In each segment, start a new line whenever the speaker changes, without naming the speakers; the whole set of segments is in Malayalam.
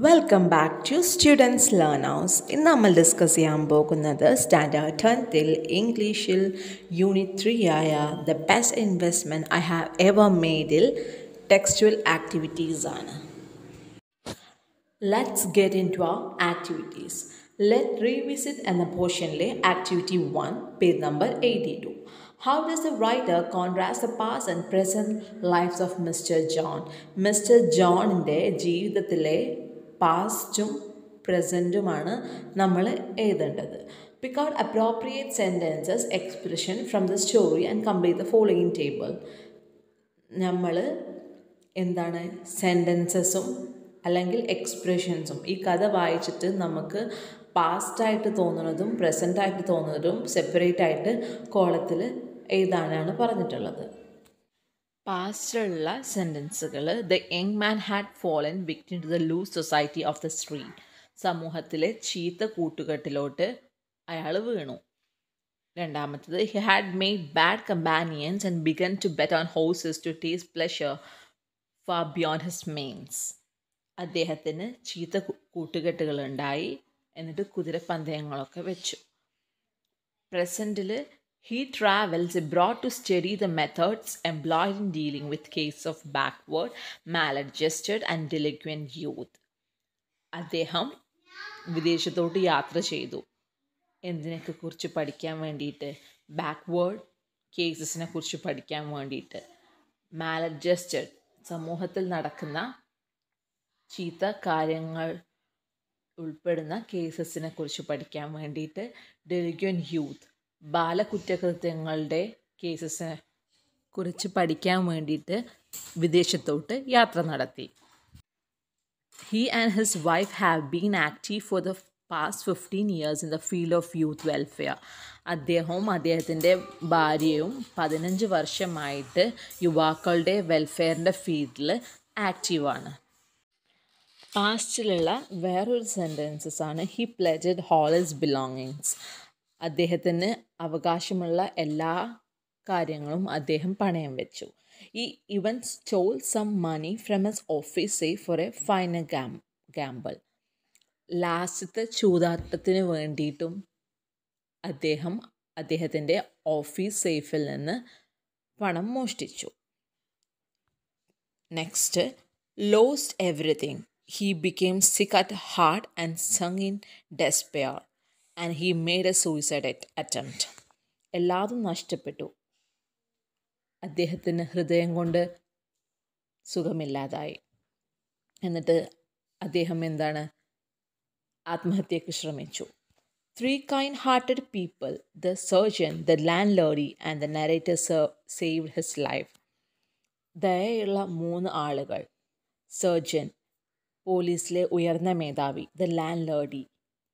Welcome back to students learn house ഇന്ന് നമ്മൾ ഡിസ്കസ് ചെയ്യാൻ പോകുന്നത് സ്റ്റാൻഡേർഡ് ടെൻത്തിൽ ഇംഗ്ലീഷിൽ യൂണിറ്റ് ത്രീ ആയ the best investment I have ever മെയ്ഡിൽ ടെക്സ്റ്റുവൽ ആക്ടിവിറ്റീസ് ആണ് let's get into uh activities let revisit എന്ന പോർഷനിലെ activity one page number eighty two How does the writer contrast the past and present lives of Mr. John? Mister ജോണിൻ്റെ ജീവിതത്തിലെ പാസ്റ്റും പ്രസൻറ്റുമാണ് നമ്മൾ എഴുതേണ്ടത് pick out appropriate sentences expression from the story and complete the following table നമ്മൾ എന്താണ് സെൻറ്റൻസസും അല്ലെങ്കിൽ എക്സ്പ്രഷൻസും ഈ കഥ വായിച്ചിട്ട് നമുക്ക് പാസ്റ്റായിട്ട് തോന്നുന്നതും പ്രസൻ്റായിട്ട് തോന്നുന്നതും സെപ്പറേറ്റ് ആയിട്ട് കോളത്തിൽ എഴുതാനാണ് പറഞ്ഞിട്ടുള്ളത് പാസ്റ്റിലുള്ള സെൻറ്റൻസുകൾ the young man had fallen victim to the loose society of the street സമൂഹത്തിലെ ചീത്ത കൂട്ടുകെട്ടിലോട്ട് അയാൾ വീണു രണ്ടാമത്തത് he had made bad companions and began to bet on horses to taste pleasure far beyond his means അദ്ദേഹത്തിന് ചീത്ത കൂട്ടുകെട്ടുകളുണ്ടായി എന്നിട്ട് കുതിരപ്പന്തയങ്ങളൊക്കെ വെച്ചു പ്രസൻറ്റിൽ He travels abroad to study the methods employed in dealing with cases of backward, maladjusted and delinquent youth. അദ്ദേഹം വിദേശത്തോട്ട് യാത്ര ചെയ്തു എന്തിനൊക്കെ കുറിച്ച് പഠിക്കാൻ വേണ്ടിയിട്ട് ബാക്ക്വേർഡ് കേസസിനെ കുറിച്ച് പഠിക്കാൻ വേണ്ടിയിട്ട് മാലഡ്ജസ്റ്റഡ് സമൂഹത്തിൽ നടക്കുന്ന ചീത്ത കാര്യങ്ങൾ ഉൾപ്പെടുന്ന കേസസിനെ കുറിച്ച് പഠിക്കാൻ വേണ്ടിയിട്ട് ഡെലിഗ്വൻ യൂത്ത് ബാലകുറ്റകൃത്യങ്ങളുടെ കേസസിനെ കുറിച്ച് പഠിക്കാൻ വേണ്ടിയിട്ട് വിദേശത്തോട്ട് യാത്ര നടത്തി he and his wife have been active for the past fifteen years in the field of youth welfare അദ്ദേഹവും അദ്ദേഹത്തിൻ്റെ ഭാര്യയും പതിനഞ്ച് വർഷമായിട്ട് യുവാക്കളുടെ വെൽഫെയറിൻ്റെ ഫീൽഡിൽ ആക്റ്റീവാണ് പാസ്റ്റിലുള്ള വേറൊരു സെൻറ്റൻസസ് ആണ് he pledged whole his belongings അദ്ദേഹത്തിന് അവകാശമുള്ള എല്ലാ കാര്യങ്ങളും അദ്ദേഹം പണയം വെച്ചു he even stole some money from his office safe for a final ഗാം ഗാമ്പിൾ ലാസ്റ്റത്തെ ചൂതാട്ടത്തിന് വേണ്ടിയിട്ടും അദ്ദേഹം അദ്ദേഹത്തിൻ്റെ ഓഫീസ് സേഫിൽ നിന്ന് പണം മോഷ്ടിച്ചു next lost everything he became sick at heart and sunk in despair and he made a suicide attempt എല്ലാതും നഷ്ടപ്പെട്ടു അദ്ദേഹത്തിന് ഹൃദയം കൊണ്ട് സുഖമില്ലാതായി എന്നിട്ട് അദ്ദേഹം എന്താണ് ആത്മഹത്യക്ക് ശ്രമിച്ചു three kind hearted people the surgeon the landlady and the narrator saved his life ദയുള്ള മൂന്ന് ആളുകൾ സർജൻ പോലീസിലെ ഉയർന്ന മേധാവി ദ ലാൻഡ് ലോഡി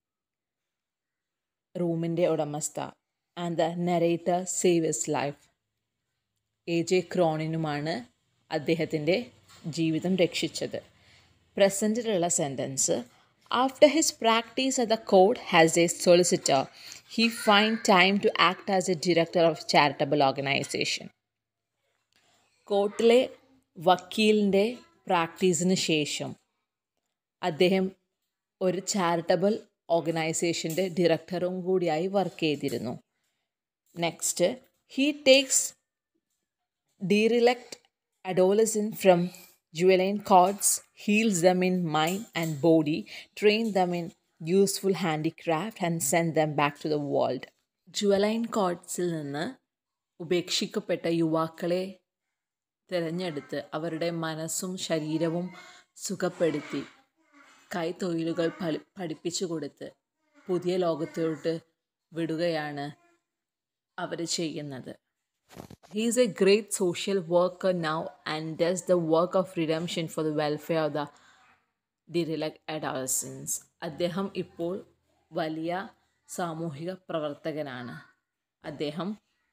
റൂമിൻ്റെ ഉടമസ്ഥ and the narrator save his life A J ക്രോണിനുമാണ് അദ്ദേഹത്തിൻ്റെ ജീവിതം രക്ഷിച്ചത് പ്രസൻറ്റിലുള്ള sentence after his practice at the court has a solicitor he find time to act as a director of charitable organisation കോർട്ടിലെ വക്കീലിൻ്റെ പ്രാക്ടീസിന് ശേഷം അദ്ദേഹം ഒരു ചാരിറ്റബിൾ ഓർഗനൈസേഷൻ്റെ ഡയറക്ടറും കൂടിയായി വർക്ക് ചെയ്തിരുന്നു next he takes derelict adolescent from ജുവലൈൻ courts heals them in mind and body train them in useful handicraft and send them back to the world ജുവലൈൻ കോഡ്സിൽ നിന്ന് ഉപേക്ഷിക്കപ്പെട്ട യുവാക്കളെ തിരഞ്ഞെടുത്ത് അവരുടെ മനസ്സും ശരീരവും സുഖപ്പെടുത്തി കൈത്തൊഴിലുകൾ പഠി പഠിപ്പിച്ചു കൊടുത്ത് പുതിയ ലോകത്തോട്ട് വിടുകയാണ് അവർ ചെയ്യുന്നത് he is a great social worker now and does the work of redemption for the welfare of the derelict adolescents അദ്ദേഹം ഇപ്പോൾ വലിയ സാമൂഹിക പ്രവർത്തകനാണ് അദ്ദേഹം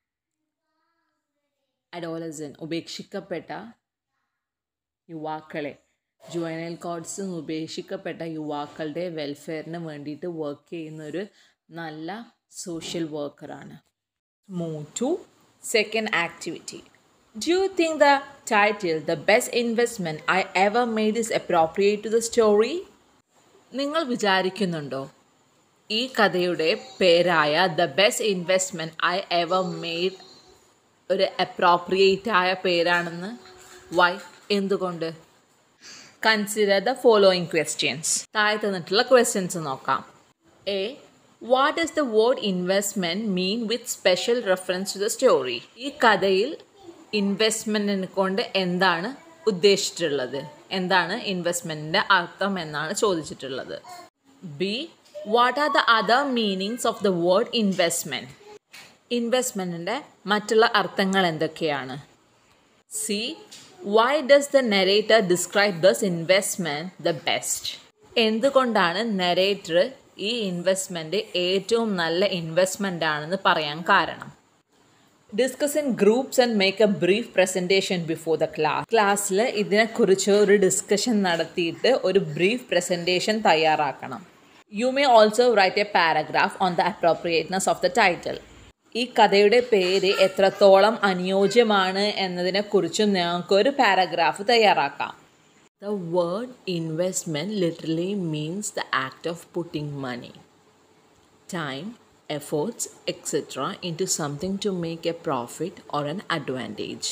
അഡോളസൻ ഉപേക്ഷിക്കപ്പെട്ട യുവാക്കളെ ജുവനൽ കോഡ്സ് ഉപേക്ഷിക്കപ്പെട്ട യുവാക്കളുടെ വെൽഫെയറിന് വേണ്ടിയിട്ട് വർക്ക് ചെയ്യുന്ന ഒരു നല്ല സോഷ്യൽ വർക്കറാണ് move to second activity Do you think the title, The Best Investment I Ever Made, is appropriate to the story? നിങ്ങൾ വിചാരിക്കുന്നുണ്ടോ ഈ കഥയുടെ പേരായ the best investment I ever made ഒരു അപ്രോപ്രിയേറ്റ് ആയ പേരാണെന്ന് വൈ എന്തുകൊണ്ട് കൺസിഡർ ദ ഫോളോയിങ് ക്വസ്റ്റ്യൻസ് താഴെ തന്നിട്ടുള്ള ക്വസ്റ്റ്യൻസ് നോക്കാം A what is the word investment mean with special reference to the story ഈ കഥയിൽ ഇൻവെസ്റ്റ്മെൻറ്റിനെ കൊണ്ട് എന്താണ് ഉദ്ദേശിച്ചിട്ടുള്ളത് എന്താണ് ഇൻവെസ്റ്റ്മെൻറ്റിൻ്റെ അർത്ഥം എന്നാണ് ചോദിച്ചിട്ടുള്ളത് B what are the other meanings of the word investment ഇൻവെസ്റ്റ്മെൻറ്റിൻ്റെ മറ്റുള്ള അർത്ഥങ്ങൾ എന്തൊക്കെയാണ് C why does the narrator describe thus investment the best എന്തുകൊണ്ടാണ് നെറേറ്റർ ഈ ഇൻവെസ്റ്റ്മെൻറ്റ് ഏറ്റവും നല്ല ഇൻവെസ്റ്റ്മെൻ്റ് ആണെന്ന് പറയാൻ കാരണം discuss in groups and make a brief presentation before the class ക്ലാസ്സിൽ ഇതിനെക്കുറിച്ച് ഒരു ഡിസ്കഷൻ നടത്തിയിട്ട് ഒരു ബ്രീഫ് പ്രസൻറ്റേഷൻ തയ്യാറാക്കണം you may also write a paragraph on the appropriateness of the title ഈ കഥയുടെ പേര് എത്രത്തോളം അനുയോജ്യമാണ് എന്നതിനെക്കുറിച്ചും ഞങ്ങൾക്കൊരു പാരഗ്രാഫ് തയ്യാറാക്കാം the word investment literally means the act of putting money time efforts etcetera into something to make a profit or an advantage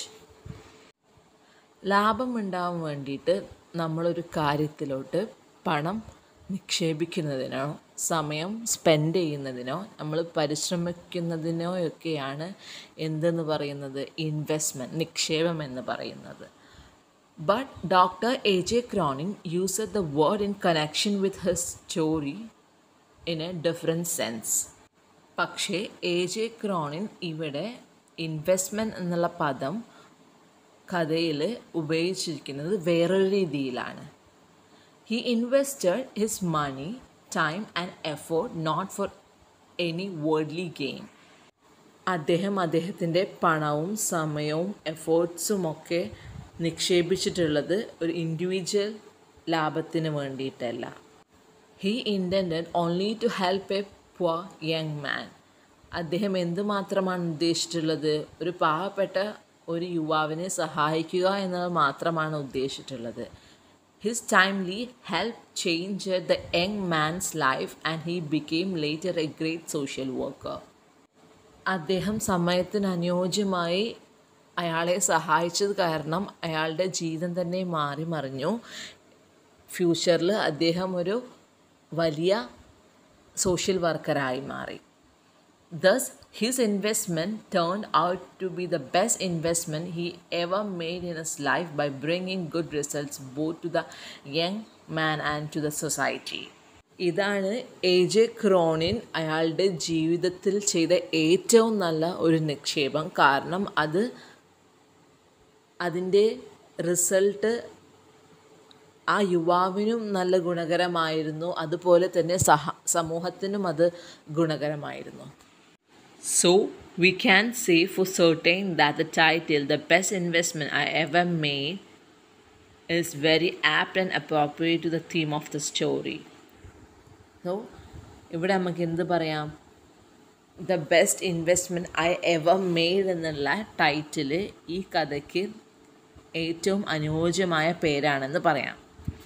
ലാഭം ഉണ്ടാവാൻ വേണ്ടിയിട്ട് നമ്മളൊരു കാര്യത്തിലോട്ട് പണം നിക്ഷേപിക്കുന്നതിനോ സമയം സ്പെൻഡ് ചെയ്യുന്നതിനോ നമ്മൾ പരിശ്രമിക്കുന്നതിനോ ഒക്കെയാണ് എന്തെന്ന് പറയുന്നത് ഇൻവെസ്റ്റ്മെൻറ്റ് നിക്ഷേപം എന്ന് പറയുന്നത് but doctor A J Cronin use the word in connection with his story in a different sense പക്ഷേ എ ജെ ക്രോണിൻ ഇവിടെ ഇൻവെസ്റ്റ്മെൻറ്റ് എന്നുള്ള പദം കഥയിൽ ഉപയോഗിച്ചിരിക്കുന്നത് വേറൊരു രീതിയിലാണ് he invested his money time and effort not for any worldly gain അദ്ദേഹം അദ്ദേഹത്തിൻ്റെ പണവും സമയവും എഫേർട്സും ഒക്കെ നിക്ഷേപിച്ചിട്ടുള്ളത് ഒരു ഇൻഡിവിജ്വൽ ലാഭത്തിന് വേണ്ടിയിട്ടല്ല he intend only to help a poor young man അദ്ദേഹം എന്തുമാത്രമാണ് ഉദ്ദേശിച്ചിട്ടുള്ളത് ഒരു പാവപ്പെട്ട ഒരു യുവാവിനെ സഹായിക്കുക എന്നത് മാത്രമാണ് ഉദ്ദേശിച്ചിട്ടുള്ളത് his timely help change the young man's life and he became later a great social worker അദ്ദേഹം സമയത്തിന് അനുയോജ്യമായി അയാളെ സഹായിച്ചത് കാരണം അയാളുടെ ജീവിതം തന്നെ മാറി മറിഞ്ഞു ഫ്യൂച്ചറിൽ അദ്ദേഹം ഒരു വലിയ സോഷ്യൽ വർക്കറായി മാറി thus his investment turn out to be the best investment he ever made in his life by bringing good results both to the young man and to the society ഇതാണ് എ ജെ ക്രോണിൻ അയാളുടെ ജീവിതത്തിൽ ചെയ്ത ഏറ്റവും നല്ല ഒരു നിക്ഷേപം കാരണം അത് അതിൻ്റെ റിസൾട്ട് ആ യുവാവിനും നല്ല ഗുണകരമായിരുന്നു അതുപോലെ തന്നെ സഹ സമൂഹത്തിനും അത് ഗുണകരമായിരുന്നു so we can say for certain that the title the best investment I ever made is very apt and appropriate to the theme of the story. So ഇവിടെ നമുക്ക് എന്ത് പറയാം the best investment I ever made എന്നുള്ള ടൈറ്റിൽ ഈ കഥയ്ക്ക് ഏറ്റവും അനുയോജ്യമായ പേരാണെന്ന് പറയാം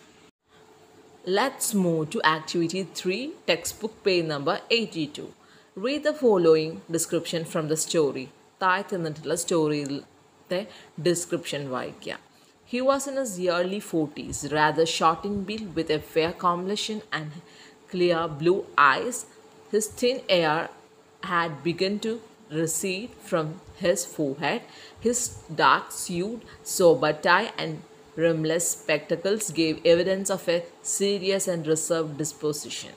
Let's move to activity 3, textbook page number 82. Read the following description from the story. താഴെ തന്നിട്ടുള്ള സ്റ്റോറിയിലത്തെ ഡിസ്ക്രിപ്ഷൻ വായിക്കാം He was in his early 40s, rather short in build with a fair complexion and clear blue eyes. His thin hair had begun to recede from his forehead. His dark suit, sober tie, and rimless spectacles gave evidence of a serious and reserved disposition.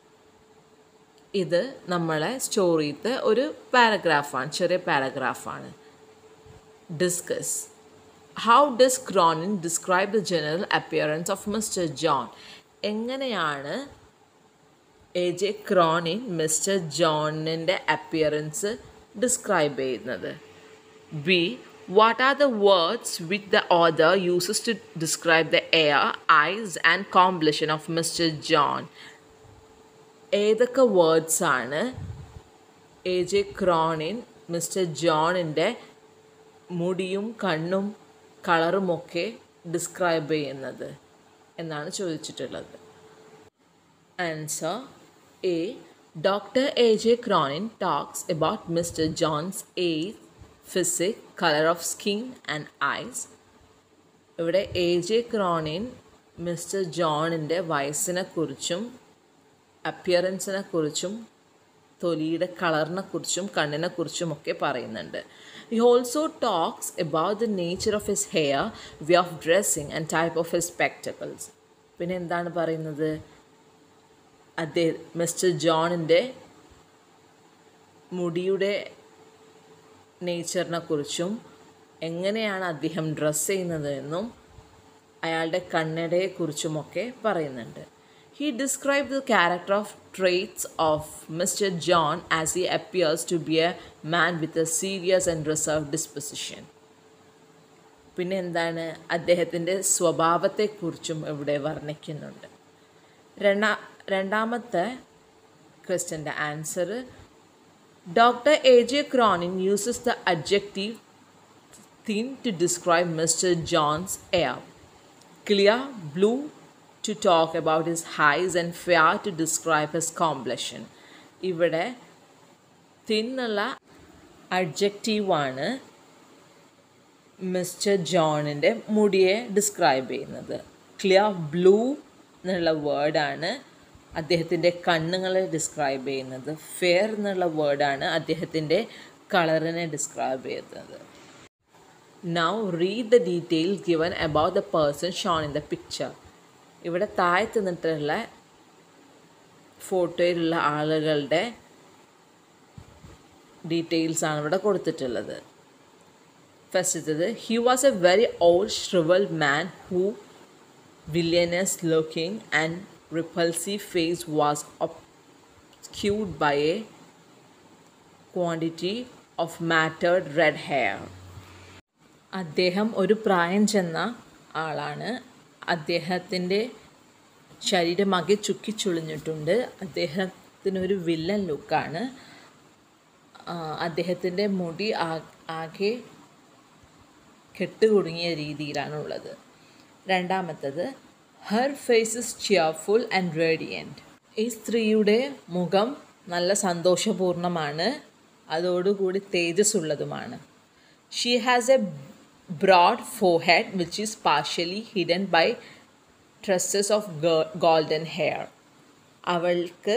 ഇത് നമ്മളെ സ്റ്റോറിയത്തെ ഒരു പാരഗ്രാഫാണ് ചെറിയ പാരഗ്രാഫാണ് discuss how does Cronin describe the general appearance of Mr John എങ്ങനെയാണ് എ ജെ ക്രോണിൻ മിസ്റ്റർ ജോണിൻ്റെ അപ്പിയറൻസ് ഡിസ്ക്രൈബ് ചെയ്യുന്നത് B what are the words with the author uses to describe the hair eyes and complexion of Mr John ഏതൊക്കെ വേർഡ്സാണ് എ ജെ ക്രോണിൻ മിസ്റ്റർ ജോണിൻ്റെ മുടിയും കണ്ണും കളറുമൊക്കെ ഡിസ്ക്രൈബ് ചെയ്യുന്നത് എന്നാണ് ചോദിച്ചിട്ടുള്ളത് Answer A. Dr. A.J. Cronin talks about Mr. John's age, physique, color of skin, and eyes. ഇവിടെ എ ജെ ക്രോണിൻ മിസ്റ്റർ ജോണിൻ്റെ വയസ്സിനെ കുറിച്ചും അപ്പിയറൻസിനെ കുറിച്ചും തൊലിയുടെ കളറിനെ കുറിച്ചും കണ്ണിനെ കുറിച്ചും ഒക്കെ പറയുന്നുണ്ട് he also talks about the nature of his hair way of dressing and type of his spectacles പിന്നെ എന്താണ് പറയുന്നത് അദ്ദേഹം മിസ്റ്റർ ജോണിൻ്റെ മുടിയുടെ നേച്ചറിനെ കുറിച്ചും എങ്ങനെയാണ് അദ്ദേഹം ഡ്രസ്സ് ചെയ്യുന്നത് എന്നും അയാളുടെ കണ്ണടയെക്കുറിച്ചുമൊക്കെ പറയുന്നുണ്ട് he describe the character of traits of Mr John as he appears to be a man with a serious and reserve disposition പിന്നെ എന്താണ് അദ്ദേഹത്തിൻ്റെ സ്വഭാവത്തെക്കുറിച്ചും ഇവിടെ വർണ്ണിക്കുന്നുണ്ട് രണ്ടാ രണ്ടാമത്തെ ക്വസ്റ്റ്യൻ്റെ answer doctor A J Cronin uses the adjective thin to describe Mr. John's air, clear blue to talk about his eyes, and fair to describe his complexion. ഇവിടെ തിന്നുള്ള അഡ്ജക്റ്റീവാണ് മിസ്റ്റർ ജോണിൻ്റെ മുടിയെ ഡിസ്ക്രൈബ് ചെയ്യുന്നത് ക്ലിയർ ബ്ലൂ എന്നുള്ള വേർഡാണ് അദ്ദേഹത്തിൻ്റെ കണ്ണുകളെ ഡിസ്ക്രൈബ് ചെയ്യുന്നത് ഫെയർ എന്നുള്ള വേർഡാണ് അദ്ദേഹത്തിൻ്റെ കളറിനെ ഡിസ്ക്രൈബ് ചെയ്യുന്നത് now read the details given about the person shown in the picture ഇവിടെ താഴത്ത് നിന്നിട്ടുള്ള ഫോട്ടോയിലുള്ള ആളുകളുടെ ഡീറ്റെയിൽസ് ആണ് ഇവിടെ കൊടുത്തിട്ടുള്ളത് ഫസ്റ്റത്തത് he was a very old shrivelled man who villainous looking and repulsive face was obscured by a quantity of matted red hair. അദ്ദേഹം ഒരു പ്രായം ചെന്ന ആളാണ് അദ്ദേഹത്തിൻ്റെ ശരീരമാകെ ചുക്കിച്ചുളിഞ്ഞിട്ടുണ്ട് അദ്ദേഹത്തിനൊരു വില്ലൻ ലുക്കാണ് അദ്ദേഹത്തിൻ്റെ മുടി ആകെ കെട്ടുകുടുങ്ങിയ രീതിയിലാണുള്ളത് രണ്ടാമത്തത് her face is cheerful and radiant ഈ സ്ത്രീയുടെ മുഖം നല്ല സന്തോഷപൂർണ്ണമാണ് അതോടുകൂടി തേജസ്സുള്ളതുമാണ് she has a broad forehead which is partially hidden by tresses of golden hair അവൾക്ക്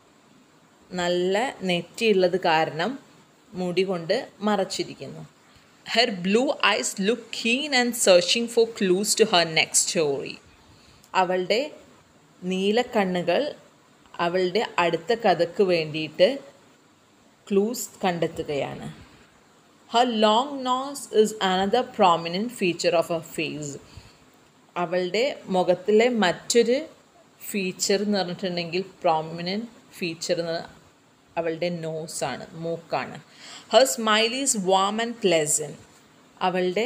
നല്ല നെറ്റിയുള്ളത് കാരണം മുടി കൊണ്ട് മറച്ചിരിക്കുന്നു her blue eyes look keen and searching for clues to her next story അവളുടെ നീലക്കണ്ണുകൾ അവളുടെ അടുത്ത കഥക്ക് വേണ്ടിയിട്ട് ക്ലൂസ് കണ്ടെത്തുകയാണ് her long nose is another prominent feature of a face അവളുടെ മുഖത്തിലെ മറ്റൊരു ഫീച്ചർ എന്ന് പറഞ്ഞിട്ടുണ്ടെങ്കിൽ പ്രോമിനൻറ്റ് ഫീച്ചർ എന്ന് അവളുടെ നോസാണ് മൂക്കാണ് her smile is warm and pleasant അവളുടെ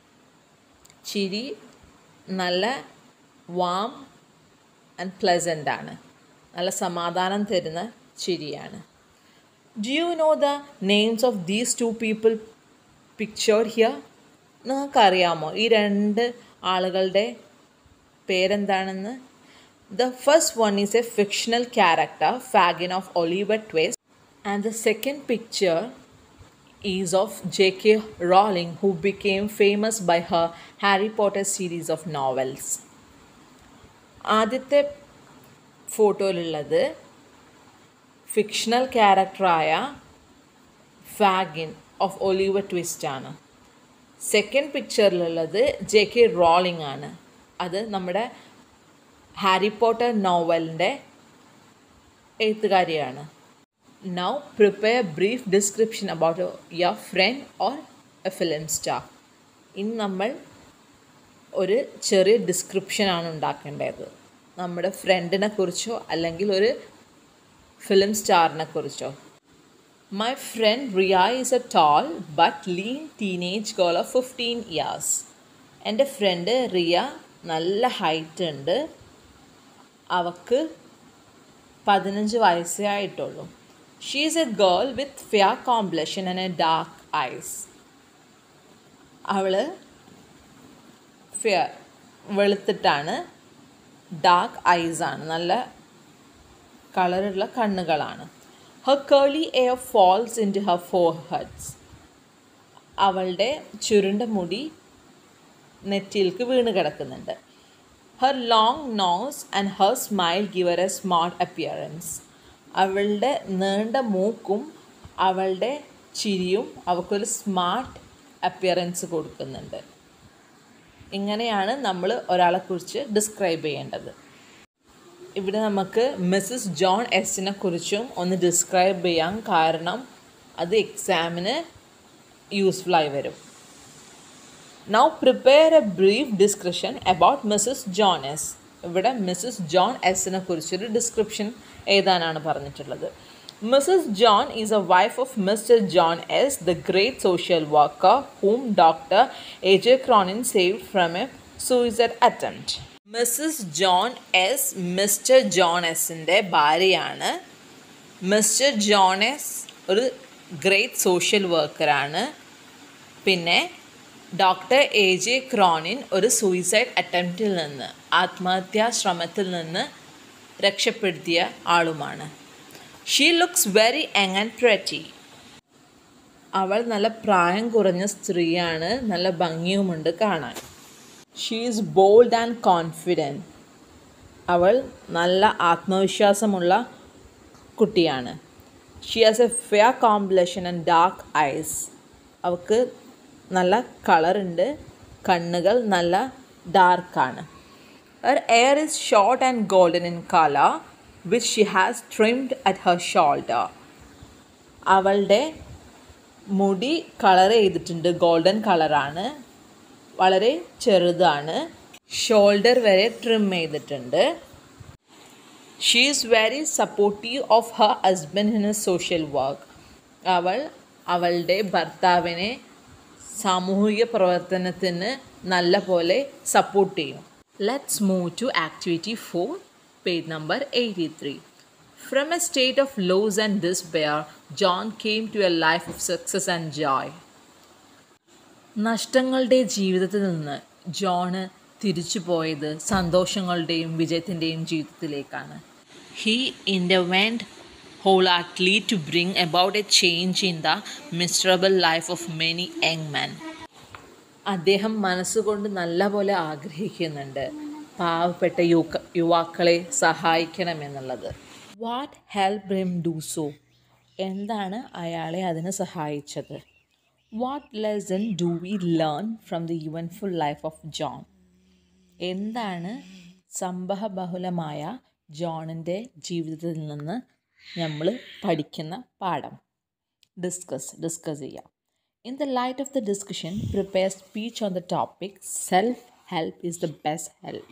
ചിരി നല്ല വാം ആൻഡ് പ്ലസൻ്റ് ആണ് നല്ല സമാധാനം തരുന്ന ചിരിയാണ് do you know the names of these two people pictured here നിങ്ങൾക്കറിയാമോ ഈ രണ്ട് ആളുകളുടെ പേരെന്താണെന്ന് the first one is a fictional character Fagin of Oliver Twist and the second picture is of J.K. Rowling, who became famous by her Harry Potter series of novels. ആദ്യത്തെ ഫോട്ടോയിലുള്ളത് ഫിക്ഷണൽ ക്യാരക്ടറായ ഫാഗിൻ ഓഫ് ഒലിവർ ട്വിസ്റ്റ് ആണ് സെക്കൻഡ് പിക്ചറിലുള്ളത് ജെ കെ റോളിംഗ് ആണ് അത് നമ്മുടെ ഹാരി പോട്ടർ നോവലിൻ്റെ എഴുത്തുകാരിയാണ് Now prepare a brief description about a, your friend or a film star. ഇനി നമ്മൾ ഒരു ചെറിയ ഡിസ്ക്രിപ്ഷനാണ് ഉണ്ടാക്കേണ്ടത് നമ്മുടെ ഫ്രണ്ടിനെ കുറിച്ചോ അല്ലെങ്കിൽ ഒരു ഫിലിം സ്റ്റാറിനെ കുറിച്ചോ my friend Riya is a tall but lean teenage girl of fifteen years എൻ്റെ ഫ്രണ്ട് റിയ നല്ല ഹൈറ്റ് ഉണ്ട് അവക്ക് പതിനഞ്ച് വയസ്സേ ആയിട്ടുള്ളൂ she is a girl with fair complexion and a dark eyes അവൾ ഫെയർ വെളുത്തിട്ടാണ് ഡാർക്ക് ഐസ് ആണ് നല്ല കളറുള്ള കണ്ണുകളാണ് her curly hair falls into her foreheads അവളുടെ ചുരുണ്ട മുടി നെറ്റിയിലേക്ക് വീണ് കിടക്കുന്നുണ്ട് her long nose and her smile give her A smart appearance അവളുടെ നീണ്ട മൂക്കും അവളുടെ ചിരിയും അവൾക്കൊരു സ്മാർട്ട് അപ്പിയറൻസ് കൊടുക്കുന്നുണ്ട് ഇങ്ങനെയാണ് നമ്മൾ ഒരാളെക്കുറിച്ച് ഡിസ്ക്രൈബ് ചെയ്യേണ്ടത് ഇവിടെ നമുക്ക് മിസ്സസ് ജോൺ എസിനെ കുറിച്ചും ഒന്ന് ഡിസ്ക്രൈബ് ചെയ്യാൻ കാരണം അത് എക്സാമിന് യൂസ്ഫുള്ളായി വരും now prepare a brief description about Mrs John S ഇവിടെ മിസ്സസ് ജോൺ എസിനെ കുറിച്ചൊരു ഡിസ്ക്രിപ്ഷൻ എഴുതാനാണ് പറഞ്ഞിട്ടുള്ളത് Mrs John is a wife of Mr John S the great social worker whom doctor A J Cronin saved from a suicide attempt Mrs John S Mr John എസിൻ്റെ ഭാര്യയാണ് മിസ്റ്റർ ജോൺ എസ് ഒരു ഗ്രേറ്റ് സോഷ്യൽ വർക്കറാണ് പിന്നെ ഡോക്ടർ എ ജെ ക്രോണിൻ ഒരു സൂയിസൈഡ് അറ്റംപ്റ്റിൽ നിന്ന് ആത്മഹത്യാ ശ്രമത്തിൽ നിന്ന് രക്ഷപ്പെടുത്തിയ ആളുമാണ് she looks very young and pretty അവൾ നല്ല പ്രായം കുറഞ്ഞ സ്ത്രീയാണ് നല്ല ഭംഗിയുമുണ്ട് കാണാൻ she is bold and confident അവൾ നല്ല ആത്മവിശ്വാസമുള്ള കുട്ടിയാണ് she has a fair complexion and dark eyes അവൾക്ക് നല്ല കളറുണ്ട് കണ്ണുകൾ നല്ല ഡാർക്കാണ് her hair is short and golden in colour which she has trimmed at her shoulder അവളുടെ മുടി കളർ ചെയ്തിട്ടുണ്ട് ഗോൾഡൻ കളറാണ് വളരെ ചെറുതാണ് ഷോൾഡർ വരെ ട്രിം ചെയ്തിട്ടുണ്ട് she is very supportive of her husband in a social work അവൾ അവളുടെ ഭർത്താവിനെ സാമൂഹിക പ്രവർത്തനത്തിന് നല്ല പോലെ സപ്പോർട്ട് ചെയ്യും let's move to activity four page number eighty three from a state of loss and despair John came to a life of success and joy നഷ്ടങ്ങളുടെ ജീവിതത്തിൽ നിന്ന് ജോണ് തിരിച്ചു പോയത് സന്തോഷങ്ങളുടെയും വിജയത്തിൻ്റെയും ജീവിതത്തിലേക്കാണ് he intervened wholeheartedly to bring about a change in the miserable life of many young men. അദ്ദേഹം മനസ്സുകൊണ്ട് നല്ലപോലെ ആഗ്രഹിക്കുന്നുണ്ട് പാവപ്പെട്ട യുവ യുവാക്കളെ സഹായിക്കണമെന്നുള്ളത് what help him do so എന്താണ് അയാളെ അതിന് സഹായിച്ചത് what lesson do we learn from the eventful life of John എന്താണ് സംഭവബഹുലമായ ജോണിൻ്റെ ജീവിതത്തിൽ നിന്ന് നമ്മൾ പഠിക്കുന്ന പാഠം ഡിസ്കസ് ഡിസ്കസ് ചെയ്യാം in the light of the discussion prepare speech on the topic self help is the best help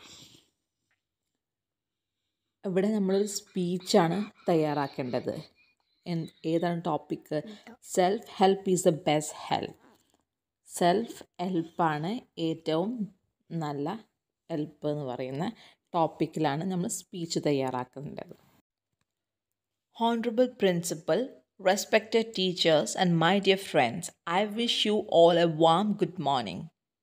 ഇവിടെ നമ്മളൊരു സ്പീച്ചാണ് തയ്യാറാക്കേണ്ടത് ഏതാണ് topic self help is the best help self ഹെൽപ്പാണ് ഏറ്റവും നല്ല ഹെൽപ്പ് എന്ന് പറയുന്ന ടോപ്പിക്കിലാണ് നമ്മൾ സ്പീച്ച് തയ്യാറാക്കേണ്ടത് Honorable Principal, respected teachers, and my dear friends, I wish you all a warm good morning.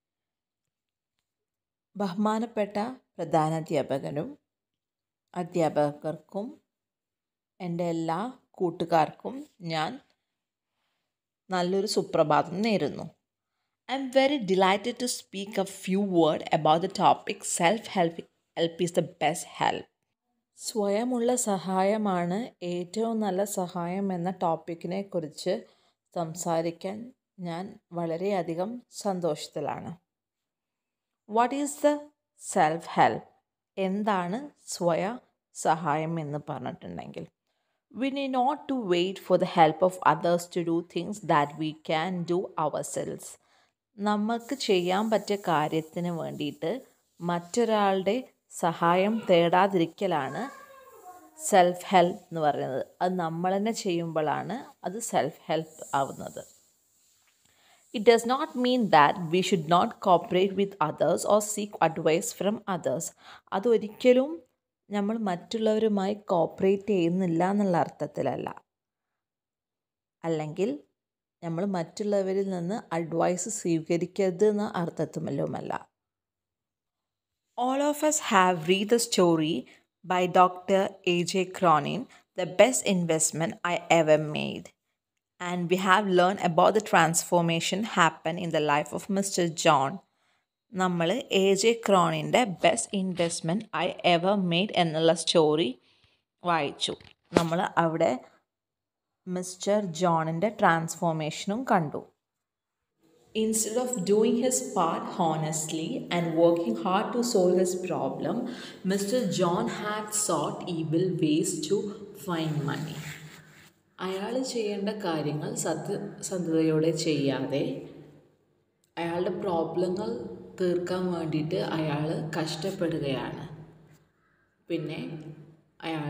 ബഹുമാനപ്പെട്ട പ്രധാനാധ്യാപകനും അധ്യാപകർക്കും എൻ്റെ എല്ലാ കൂട്ടുകാർക്കും ഞാൻ നല്ലൊരു സുപ്രഭാതം നേരുന്നു I am very delighted to speak a few word about the topic self help help is the best help സ്വയമുള്ള സഹായമാണ് ഏറ്റവും നല്ല സഹായം എന്ന ടോപ്പിക്കിനെ കുറിച്ച് സംസാരിക്കാൻ ഞാൻ വളരെയധികം സന്തോഷത്തിലാണ് what is the self help എന്താണ് സ്വയ സഹായം എന്ന് പറഞ്ഞിട്ടുണ്ടെങ്കിൽ we need not to wait for the help of others to do things that we can do ourselves നമുക്ക് ചെയ്യാൻ പറ്റിയ കാര്യത്തിന് വേണ്ടിയിട്ട് മറ്റൊരാളുടെ സഹായം തേടാതിരിക്കലാണ് സെൽഫ് ഹെൽപ്പ് എന്ന് പറയുന്നത് അത് നമ്മൾ തന്നെ ചെയ്യുമ്പോഴാണ് അത് സെൽഫ് ഹെൽപ്പ് ആവുന്നത് it does not mean that we should not cooperate with others or seek advice from others അതൊരിക്കലും നമ്മൾ മറ്റുള്ളവരുമായി കോപ്പറേറ്റ് ചെയ്യുന്നില്ല എന്നുള്ള അർത്ഥത്തിലല്ല അല്ലെങ്കിൽ നമ്മൾ മറ്റുള്ളവരിൽ നിന്ന് അഡ്വൈസ് സ്വീകരിക്കരുത് എന്ന അർത്ഥത്തിലുമല്ല All of us have read the story by Dr. A.J. Cronin, the best investment I ever made. And we have learned about the transformation happen in the life of Mr. John. നമ്മൾ എ ജെ ക്രോണിൻ്റെ best investment I ever made എന്നുള്ള സ്റ്റോറി വായിച്ചു നമ്മൾ അവിടെ മിസ്റ്റർ ജോണിൻ്റെ ട്രാൻസ്ഫോർമേഷനും കണ്ടു Instead of doing his part honestly and working hard to solve his problem, Mr. John had sought evil ways to find money. അയാൾ ചെയ്യേണ്ട കാര്യങ്ങൾ സത്യസന്ധതയോടെ ചെയ്യാതെ അയാളുടെ പ്രോബ്ലങ്ങൾ തീർക്കാൻ വേണ്ടിയിട്ട് അയാൾ കഷ്ടപ്പെടുകയാണ് പിന്നെ അയാൾ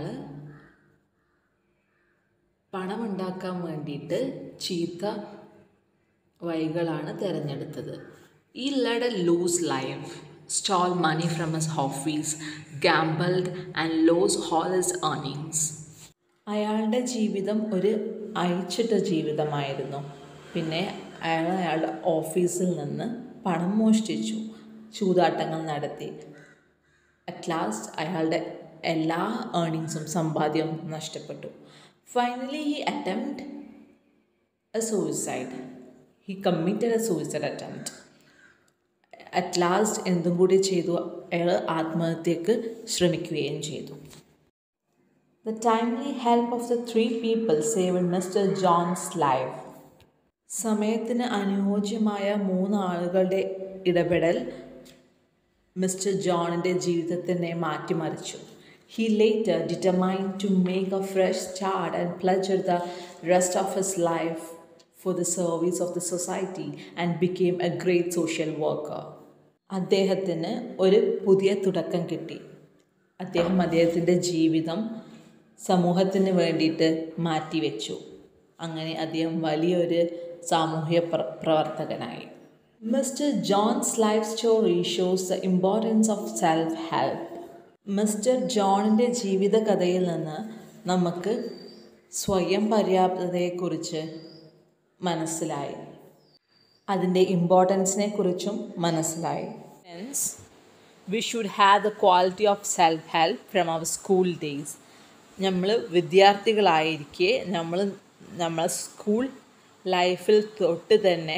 പണമുണ്ടാക്കാൻ വേണ്ടിയിട്ട് ചീത്ത വഴികളാണ് തിരഞ്ഞെടുത്തത് he led a loose life stole money from his office gambled and lost whole his earnings അയാളുടെ ജീവിതം ഒരു അയച്ചിട്ട ജീവിതമായിരുന്നു പിന്നെ അയാൾ അയാളുടെ ഓഫീസിൽ നിന്ന് പണം മോഷ്ടിച്ചു ചൂതാട്ടങ്ങൾ നടത്തി അറ്റ് ലാസ്റ്റ് അയാളുടെ എല്ലാ ഏർണിങ്സും സമ്പാദ്യവും നഷ്ടപ്പെട്ടു finally he attempt a suicide he committed a suicide attempt at last എന്തും കൂടി ചെയ്തു അയാൾ ആത്മഹത്യക്ക് ശ്രമിക്കുകയും ചെയ്തു the timely help of the three people save Mr John's life സമയത്തിന് അനുയോജ്യമായ മൂന്ന് ആളുകളുടെ ഇടപെടൽ മിസ്റ്റർ ജോണിൻ്റെ ജീവിതത്തിനെ മാറ്റിമറിച്ചു he later determine to make a fresh start and pledged the rest of his life for the service of the society and became a great social worker അദ്ദേഹത്തിന് ഒരു പുതിയ തുടക്കം കിട്ടി അദ്ദേഹം അദ്ദേഹത്തിൻ്റെ ജീവിതം സമൂഹത്തിന് വേണ്ടിയിട്ട് മാറ്റിവെച്ചു അങ്ങനെ അദ്ദേഹം വലിയൊരു സാമൂഹ്യ പ്ര പ്രവർത്തകനായി Mr John's life story shows the importance of self help Mr ജോണിൻ്റെ ജീവിതകഥയിൽ നിന്ന് നമുക്ക് സ്വയം പര്യാപ്തതയെക്കുറിച്ച് മനസ്സിലായി അതിൻ്റെ ഇമ്പോർട്ടൻസിനെ കുറിച്ചും മനസ്സിലായി we should have the quality of self help from our school days നമ്മൾ വിദ്യാർത്ഥികളായിരിക്കെ നമ്മൾ നമ്മളെ സ്കൂൾ ലൈഫിൽ തൊട്ട് തന്നെ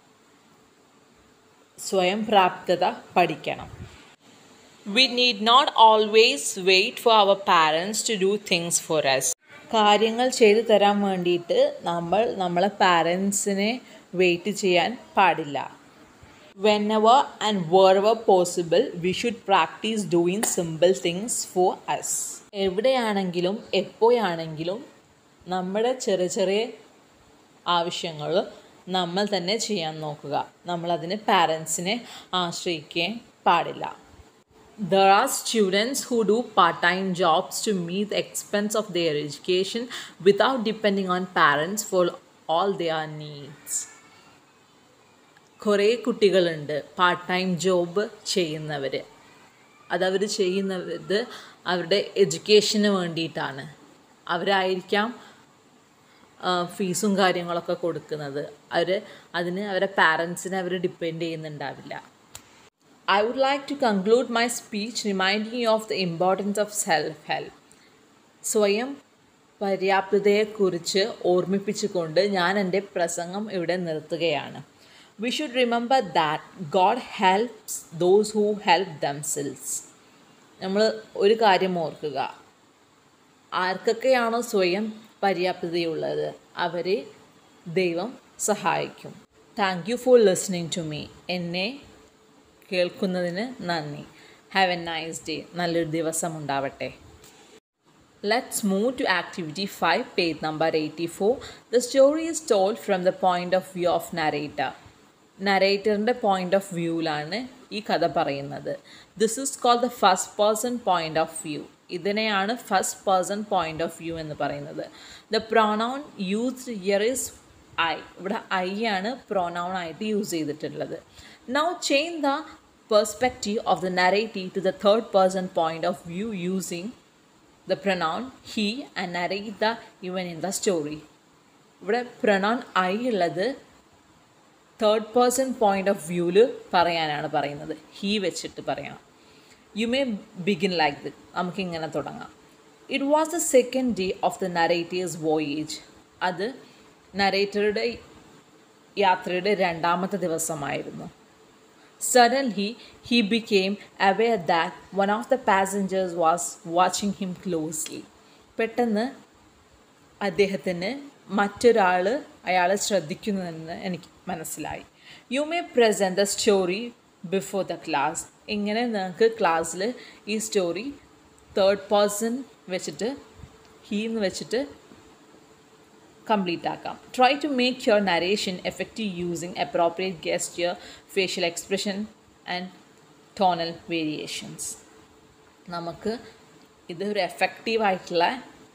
സ്വയം പ്രാപ്തത പഠിക്കണം we need not always wait for our parents to do things for us കാര്യങ്ങൾ ചെയ്തു തരാൻ വേണ്ടിയിട്ട് നമ്മൾ നമ്മളെ പാരൻസിനെ വെയിറ്റ് ചെയ്യാൻ പാടില്ല whenever and wherever possible we should practise doing simple things for us എവിടെയാണെങ്കിലും എപ്പോഴാണെങ്കിലും നമ്മുടെ ചെറിയ ചെറിയ ആവശ്യങ്ങൾ നമ്മൾ തന്നെ ചെയ്യാൻ നോക്കുക നമ്മളതിന് പാരൻസിനെ ആശ്രയിക്കുകയും പാടില്ല There are students who do part time jobs to meet the expense of their education without depending on parents for all their needs. കുറേ കുട്ടികളുണ്ട് പാർട്ട് ടൈം ജോബ് ചെയ്യുന്നവർ അതവർ ചെയ്യുന്നത് അവരുടെ എഡ്യൂക്കേഷന് വേണ്ടിയിട്ടാണ് അവരായിരിക്കാം ഫീസും കാര്യങ്ങളൊക്കെ കൊടുക്കുന്നത് അവർ അതിന് അവരെ പാരൻസിനെ അവർ ഡിപ്പെൻഡ് ചെയ്യുന്നുണ്ടാവില്ല I would like to conclude my speech reminding you of the importance of self help. സ്വയം പര്യാപ്തതയെക്കുറിച്ച് ഓർമ്മിപ്പിച്ചുകൊണ്ട് ഞാൻ എൻ്റെ പ്രസംഗം ഇവിടെ നിർത്തുകയാണ് we should remember that God helps those who help themselves നമ്മൾ ഒരു കാര്യം ഓർക്കുക ആർക്കൊക്കെയാണോ സ്വയം പര്യാപ്തതയുള്ളത് അവരെ ദൈവം സഹായിക്കും thank you for listening to me എന്നെ കേൾക്കുന്നതിന് നന്ദി ഹാവ് എ നൈസ് ഡേ നല്ലൊരു ദിവസം ഉണ്ടാവട്ടെ let's move to activity five page number eighty four the story is told from the point of view of narrator നരേറ്ററിൻ്റെ പോയിൻ്റ് ഓഫ് വ്യൂവിലാണ് ഈ കഥ പറയുന്നത് this is call the first person point of view ഇതിനെയാണ് first person point of view എന്ന് പറയുന്നത് the pronoun used here is I ഇവിടെ ഐ ആണ് പ്രൊനൗൺ ആയിട്ട് യൂസ് ചെയ്തിട്ടുള്ളത് now change the perspective of the narrative to the third person point of view using the pronoun he and narrate the event in the story ഇവിടെ പ്രൊനൗൺ ഐ ഉള്ളത് തേർഡ് പേഴ്സൺ പോയിൻ്റ് ഓഫ് വ്യൂവിൽ പറയാനാണ് പറയുന്നത് ഹീ വെച്ചിട്ട് പറയാം you may begin like this നമുക്കിങ്ങനെ തുടങ്ങാം it was the second day of the narrator's voyage അത് നരേറ്ററുടെ യാത്രയുടെ രണ്ടാമത്തെ ദിവസമായിരുന്നു Suddenly, he became aware that one of the passengers was watching him closely. പെട്ടെന്ന് അദ്ദേഹത്തിന് മറ്റൊരാൾ അയാളെ ശ്രദ്ധിക്കുന്നുവെന്ന് എനിക്ക് മനസ്സിലായി you may present the story before the class ഇങ്ങനെ നിങ്ങൾക്ക് ക്ലാസ്സിൽ ഈ സ്റ്റോറി തേർഡ് പേഴ്സൺ വെച്ചിട്ട് ഹീ എന്ന് വെച്ചിട്ട് കംപ്ലീറ്റ് ആക്കാം try to make your narration effective using appropriate gesture facial expression and tonal variations നമുക്ക് ഇത് ഒരു എഫക്റ്റീവായിട്ടുള്ള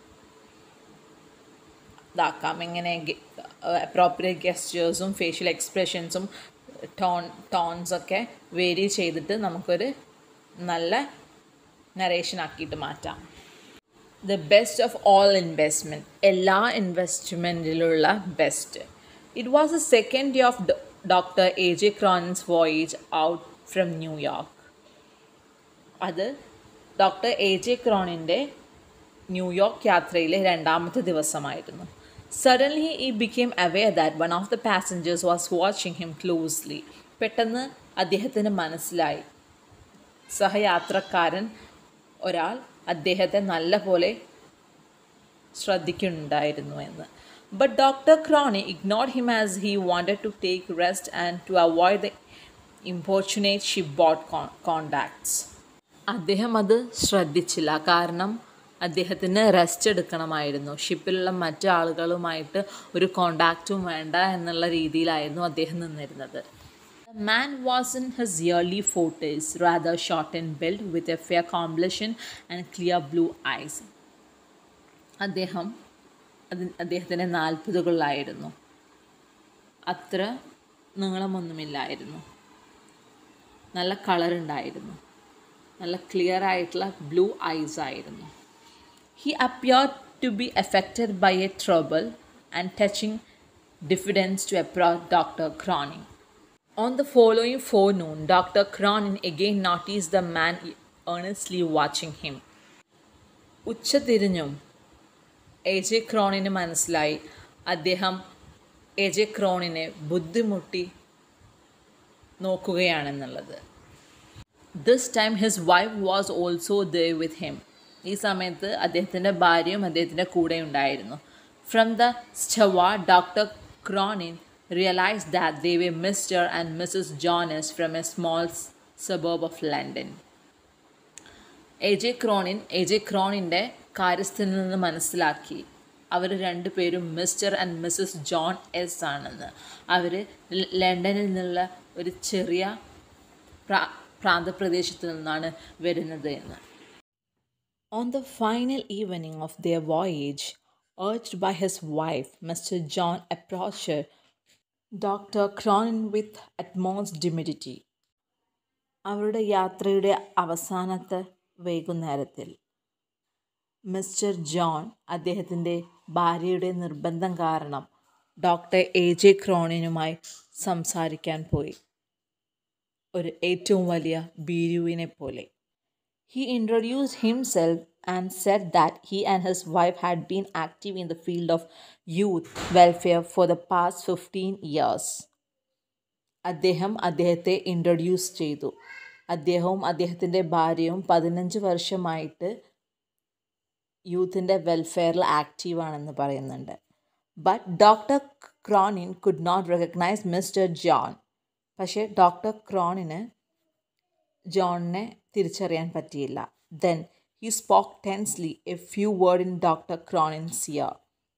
ഇതാക്കാം എങ്ങനെ അപ്രോപ്രിയേറ്റ് ഗെസ്റ്റേഴ്സും ഫേഷ്യൽ എക്സ്പ്രഷൻസും ടോൺ ടോൺസൊക്കെ വേരി ചെയ്തിട്ട് നമുക്കൊരു നല്ല നരേഷൻ ആക്കിയിട്ട് മാറ്റാം the best of all investment എല്ലാ ഇൻവെസ്റ്റ്മെൻറ്റിലുള്ള best it was a second day of doctor A J Cronin's voyage out from New York അത് ഡോക്ടർ എ ജെ ക്രോണിൻ്റെ ന്യൂയോർക്ക് യാത്രയിലെ രണ്ടാമത്തെ ദിവസമായിരുന്നു suddenly he became aware that one of the passengers was watching him closely പെട്ടെന്ന് അദ്ദേഹത്തിന് മനസ്സിലായി സഹയാത്രക്കാരൻ ഒരാൾ അദ്ദേഹത്തെ നല്ല പോലെ ശ്രദ്ധിക്കുന്നുണ്ടായിരുന്നു എന്ന് but doctor Cronin ignored him as he wanted to take rest and to avoid the importunate ship boat contacts അദ്ദേഹം അത് ശ്രദ്ധിച്ചില്ല കാരണം അദ്ദേഹത്തിന് റെസ്റ്റ് എടുക്കണമായിരുന്നു ഷിപ്പിലുള്ള മറ്റു ആളുകളുമായിട്ട് ഒരു കോണ്ടാക്റ്റും വേണ്ട എന്നുള്ള രീതിയിലായിരുന്നു അദ്ദേഹം നിന്നിരുന്നത് The man was in his yearly forties, rather short in build, with a fair complexion and clear blue eyes. അദ്ദേഹം അത് അദ്ദേഹത്തിൻ്റെ നാൽപ്പതുകളിലായിരുന്നു അത്ര നീളമൊന്നുമില്ലായിരുന്നു നല്ല കളറുണ്ടായിരുന്നു നല്ല ക്ലിയർ ആയിട്ടുള്ള ബ്ലൂ ഐസ് ആയിരുന്നു he appear to be affected by a trouble and touching diffidence to approach doctor Cronin On the following forenoon, Dr. Cronin again noticed the man earnestly watching him. ഉച്ചതിരിഞ്ഞും എ ജെ ക്രോണിന് മനസ്സിലായി അദ്ദേഹം എ ജെ ക്രോണിനെ ബുദ്ധിമുട്ടി നോക്കുകയാണെന്നുള്ളത് this time his wife was also the with him ഈ സമയത്ത് അദ്ദേഹത്തിൻ്റെ ഭാര്യയും അദ്ദേഹത്തിൻ്റെ കൂടെ ഉണ്ടായിരുന്നു from the steward doctor Cronin realized that they were Mr. and Mrs. Jonas from a small suburb of London. A J Cronin A J ക്രോണിൻ്റെ കാര്യസ്ഥനിൽ നിന്ന് മനസ്സിലാക്കി അവർ രണ്ടുപേരും Mr and Mrs John S ആണെന്ന് അവർ ലണ്ടനിൽ നിന്നുള്ള ഒരു ചെറിയ പ്രാ പ്രാന്തപ്രദേശത്ത് നിന്നാണ് വരുന്നത് എന്ന് on the final evening of their voyage urged by his wife, Mr. John approached doctor Cronin with utmost timidity അവരുടെ യാത്രയുടെ അവസാനത്തെ വൈകുന്നേരത്തിൽ മിസ്റ്റർ ജോൺ അദ്ദേഹത്തിൻ്റെ ഭാര്യയുടെ നിർബന്ധം കാരണം ഡോക്ടർ എ ജെ ക്രോണിനുമായി സംസാരിക്കാൻ പോയി ഒരു ഏറ്റവും വലിയ ബീരുവിനെ പോലെ He introduced himself and said that he and his wife had been active in the field of youth welfare for the past 15 years. അദ്ദേഹം അദ്ദേഹത്തെ ഇൻട്രൊഡ്യൂസ് ചെയ്തു അദ്ദേഹവും അദ്ദേഹത്തിൻ്റെ ഭാര്യയും പതിനഞ്ച് വർഷമായിട്ട് യൂത്തിൻ്റെ വെൽഫെയറിൽ ആക്റ്റീവാണെന്ന് പറയുന്നുണ്ട് but doctor Cronin could not recognize Mr John പക്ഷേ ഡോക്ടർ ക്രോണിന് ജോണിനെ തിരിച്ചറിയാൻ പറ്റിയില്ല then he spoke tensely a few word in doctor Cronin's ear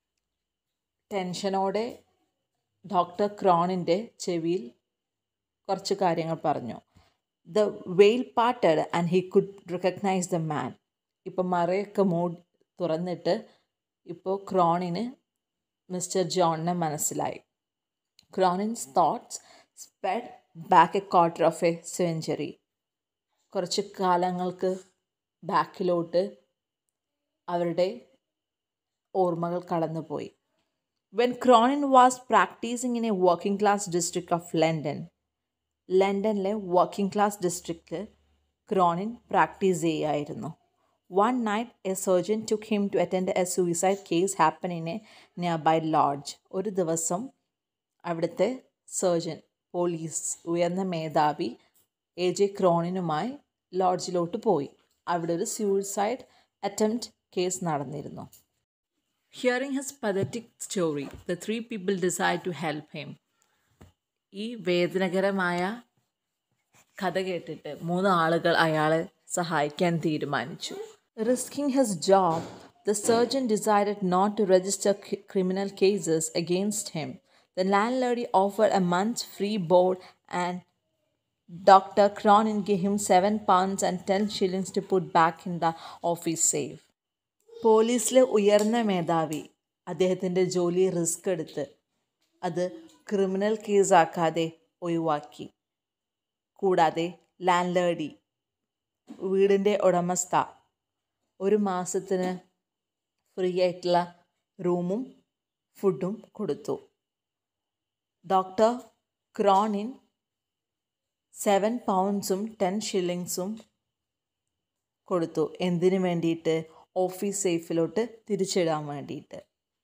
ടെൻഷനോടെ ഡോക്ടർ ക്രോണിൻ്റെ ചെവിയിൽ കുറച്ച് കാര്യങ്ങൾ പറഞ്ഞു the veil parted and he could recognize the man ഇപ്പം മറയൊക്കെ മൂടി തുറന്നിട്ട് ഇപ്പോൾ ക്രോണിന് മിസ്റ്റർ ജോണിനെ മനസ്സിലായി Cronin's thoughts sped back a quarter of a century കുറച്ച് കാലങ്ങൾക്ക് ബാക്കിലോട്ട് അവരുടെ ഓർമ്മകൾ കടന്നുപോയി when Cronin was practising in a working class district of London ലണ്ടനിലെ വർക്കിംഗ് ക്ലാസ് ഡിസ്ട്രിക്റ്റിൽ ക്രോണിൻ പ്രാക്ടീസ് ചെയ്യായിരുന്നു one night a surgeon took him to attend a suicide case happen in a nearby lodge ഒരു ദിവസം അവിടുത്തെ സർജൻ പോലീസ് ഉയർന്ന മേധാവി എ ജെ ക്രോണിനുമായി ലോഡ്ജിലോട്ട് പോയി അവിടെ ഒരു സൂയിസൈഡ് അറ്റംപ്റ്റ് കേസ് നടന്നിരുന്നു hearing his pathetic story the three people decide to help him ഈ വേദനകരമായ കഥ കേട്ടിട്ട് മൂന്ന് ആളുകൾ അയാളെ സഹായിക്കാൻ തീരുമാനിച്ചു risking his job the surgeon decided not to register criminal cases against him the landlady offer a months free board and Dr. Cronin gave him seven pounds and ten shillings to put back in the office safe. പോലീസിലെ ഉയർന്ന മേധാവി അദ്ദേഹത്തിൻ്റെ ജോലി റിസ്ക് എടുത്ത് അത് ക്രിമിനൽ കേസാക്കാതെ ഒഴിവാക്കി കൂടാതെ ലാൻഡ് ലേഡി വീടിൻ്റെ ഉടമസ്ഥ ഒരു മാസത്തിന് ഫ്രീ ആയിട്ടുള്ള റൂമും ഫുഡും കൊടുത്തു ഡോക്ടർ ക്രോണിൻ സെവൻ പൗണ്ട്സും ടെൻ ഷില്ലിങ്സും കൊടുത്തു എന്തിനു വേണ്ടിയിട്ട് ഓഫീസ് സേഫിലോട്ട് തിരിച്ചിടാൻ വേണ്ടിയിട്ട്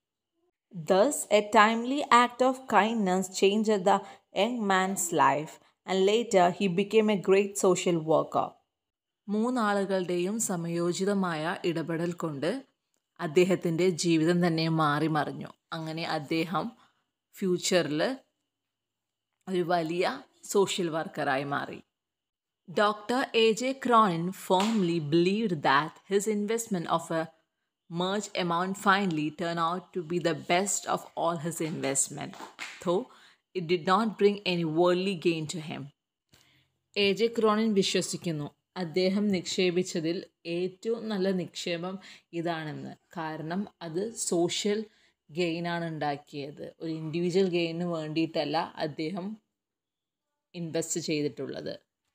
thus a timely act of kindness change the young man's life and later he became a great social worker മൂന്നാളുകളുടെയും സമയോചിതമായ ഇടപെടൽ കൊണ്ട് അദ്ദേഹത്തിൻ്റെ ജീവിതം തന്നെ മാറി മറിഞ്ഞു അങ്ങനെ അദ്ദേഹം ഫ്യൂച്ചറിൽ ഒരു വലിയ സോഷ്യൽ വർക്കറായി മാറി doctor A J Cronin firmly believed that his investment of a merge amount finally turned out to be the best of all his investment, though it did not bring any worldly gain to him. A J Cronin വിശ്വസിക്കുന്നു അദ്ദേഹം നിക്ഷേപിച്ചതിൽ ഏറ്റവും നല്ല നിക്ഷേപം ഇതാണെന്ന് കാരണം അത് സോഷ്യൽ ഗെയിനാണ് ഉണ്ടാക്കിയത് ഒരു ഇൻഡിവിജ്വൽ ഗെയിന് വേണ്ടിയിട്ടല്ല അദ്ദേഹം ഇൻവെസ്റ്റ് ചെയ്തിട്ടുള്ളത്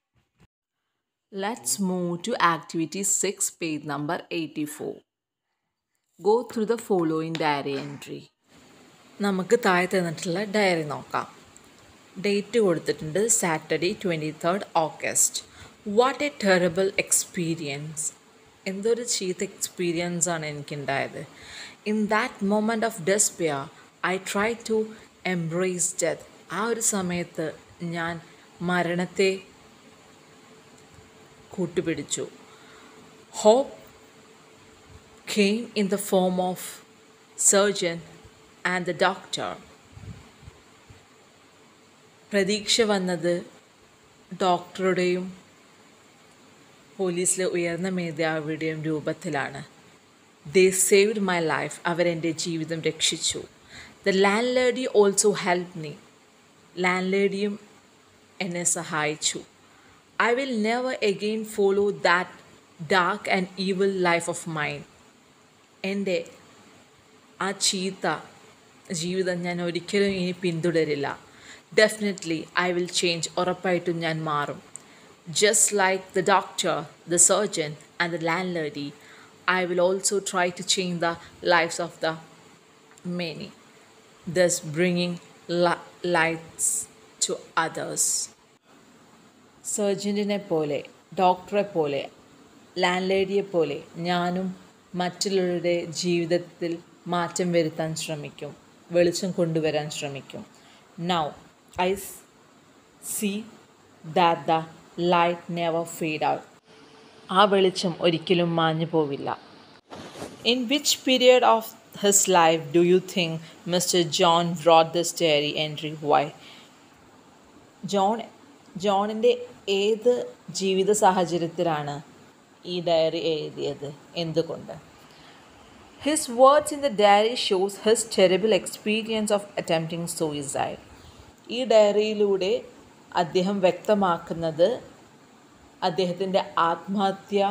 let's move to activity six page number eighty four go through the following diary entry നമുക്ക് താഴെ തന്നിട്ടുള്ള ഡയറി നോക്കാം ഡേറ്റ് കൊടുത്തിട്ടുണ്ട് Saturday twenty third August what a terrible experience എന്തൊരു ചീത്ത എക്സ്പീരിയൻസ് ആണ് എനിക്കുണ്ടായത് in that moment of despair I try to embrace death ആ ഒരു സമയത്ത് ഞാൻ മരണത്തെ കൂട്ടുപിടിച്ചു hope came in the form of surgeon and the doctor. പ്രതീക്ഷ വന്നത് ഡോക്ടറുടെയും പോലീസിലെ ഉയർന്ന മേധാവിയുടെയും രൂപത്തിലാണ് ദേ സേവ്ഡ് മൈ ലൈഫ് അവരെൻ്റെ ജീവിതം രക്ഷിച്ചു the landlady also help me ലാൻഡ് ലേഡിയും എന്നെ സഹായിച്ചു I will never again follow that dark and evil life of mine എൻ്റെ ആ ചീത്ത ജീവിതം ഞാൻ ഒരിക്കലും ഇനി പിന്തുടരില്ല ഡെഫിനറ്റ്ലി ഐ വിൽ ചേഞ്ച് ഉറപ്പായിട്ടും ഞാൻ മാറും just like the doctor the surgeon and the landlady I will also try to change the lives of the many thus bringing lights to others സർജൻറ്റിനെ പോലെ ഡോക്ടറെ പോലെ ലാൻഡ് ലേഡിയെ പോലെ ഞാനും മറ്റുള്ളവരുടെ ജീവിതത്തിൽ മാറ്റം വരുത്താൻ ശ്രമിക്കും വെളിച്ചം കൊണ്ടുവരാൻ ശ്രമിക്കും now I see that the light never faded out ആ വെളിച്ചം ഒരിക്കലും മാഞ്ഞു പോവില്ല in which period of his life do you think Mr John wrote this diary entry why John ജോണിൻ്റെ ഏത് ജീവിത സാഹചര്യത്തിലാണ് ഈ ഡയറി എഴുതിയത് എന്തുകൊണ്ട് his words in the diary shows his terrible experience of attempting suicide ഈ ഡയറിയിലൂടെ അദ്ദേഹം വ്യക്തമാക്കുന്നത് അദ്ദേഹത്തിൻ്റെ ആത്മഹത്യ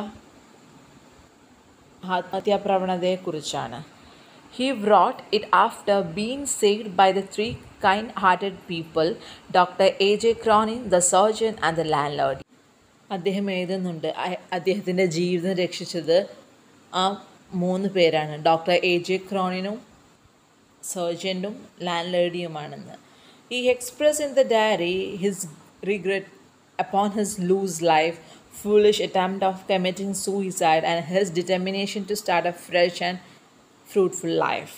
ആത്മഹത്യാ പ്രവണതയെക്കുറിച്ചാണ് he wrote it after being saved by the three kind hearted people doctor A J Cronin the surgeon and the landlady അദ്ദേഹം എഴുതുന്നുണ്ട് അദ്ദേഹത്തിൻ്റെ ജീവിതം രക്ഷിച്ചത് ആ മൂന്ന് പേരാണ് ഡോക്ടർ എ ജെ ക്രോണിനും സർജനും ലാൻഡ് ലേഡിയുമാണെന്ന് he express in the diary his regret upon his loose life, foolish attempt of committing suicide, and his determination to start a fresh and fruitful life.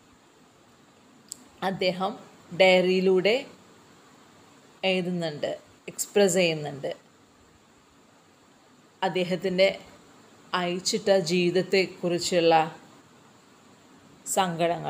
അദ്ദേഹം ഡയറിയിലൂടെ എഴുതുന്നുണ്ട് എക്സ്പ്രസ് ചെയ്യുന്നുണ്ട് അദ്ദേഹത്തിൻ്റെ അയച്ചിട്ട ജീവിതത്തെക്കുറിച്ചുള്ള സങ്കടങ്ങൾ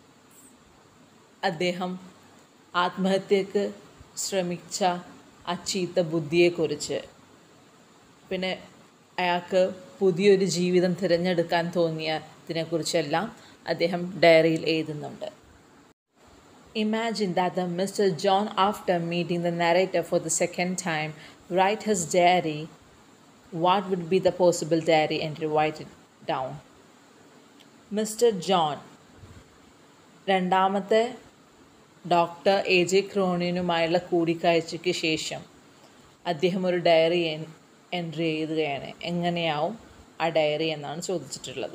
അദ്ദേഹം ആത്മഹത്യക്ക് ശ്രമിച്ച ആ ചീത്ത ബുദ്ധിയെക്കുറിച്ച് പിന്നെ അയാൾക്ക് പുതിയൊരു ജീവിതം തിരഞ്ഞെടുക്കാൻ തോന്നിയതിനെക്കുറിച്ചെല്ലാം അദ്ദേഹം ഡയറിയിൽ എഴുതുന്നുണ്ട് Imagine that the Mr. John, after meeting the narrator for the second time, write his diary. What would be the possible diary entry? Write it down. Mr. John രണ്ടാമത്തെ ഡോക്ടർ എ ജെ ക്രോണിനുമായുള്ള കൂടിക്കാഴ്ചയ്ക്ക് ശേഷം അദ്ദേഹം ഒരു ഡയറി എൻട്രി എഴുതുകയാണ് എങ്ങനെയാവും ആ ഡയറി എന്നാണ് ചോദിച്ചിട്ടുള്ളത്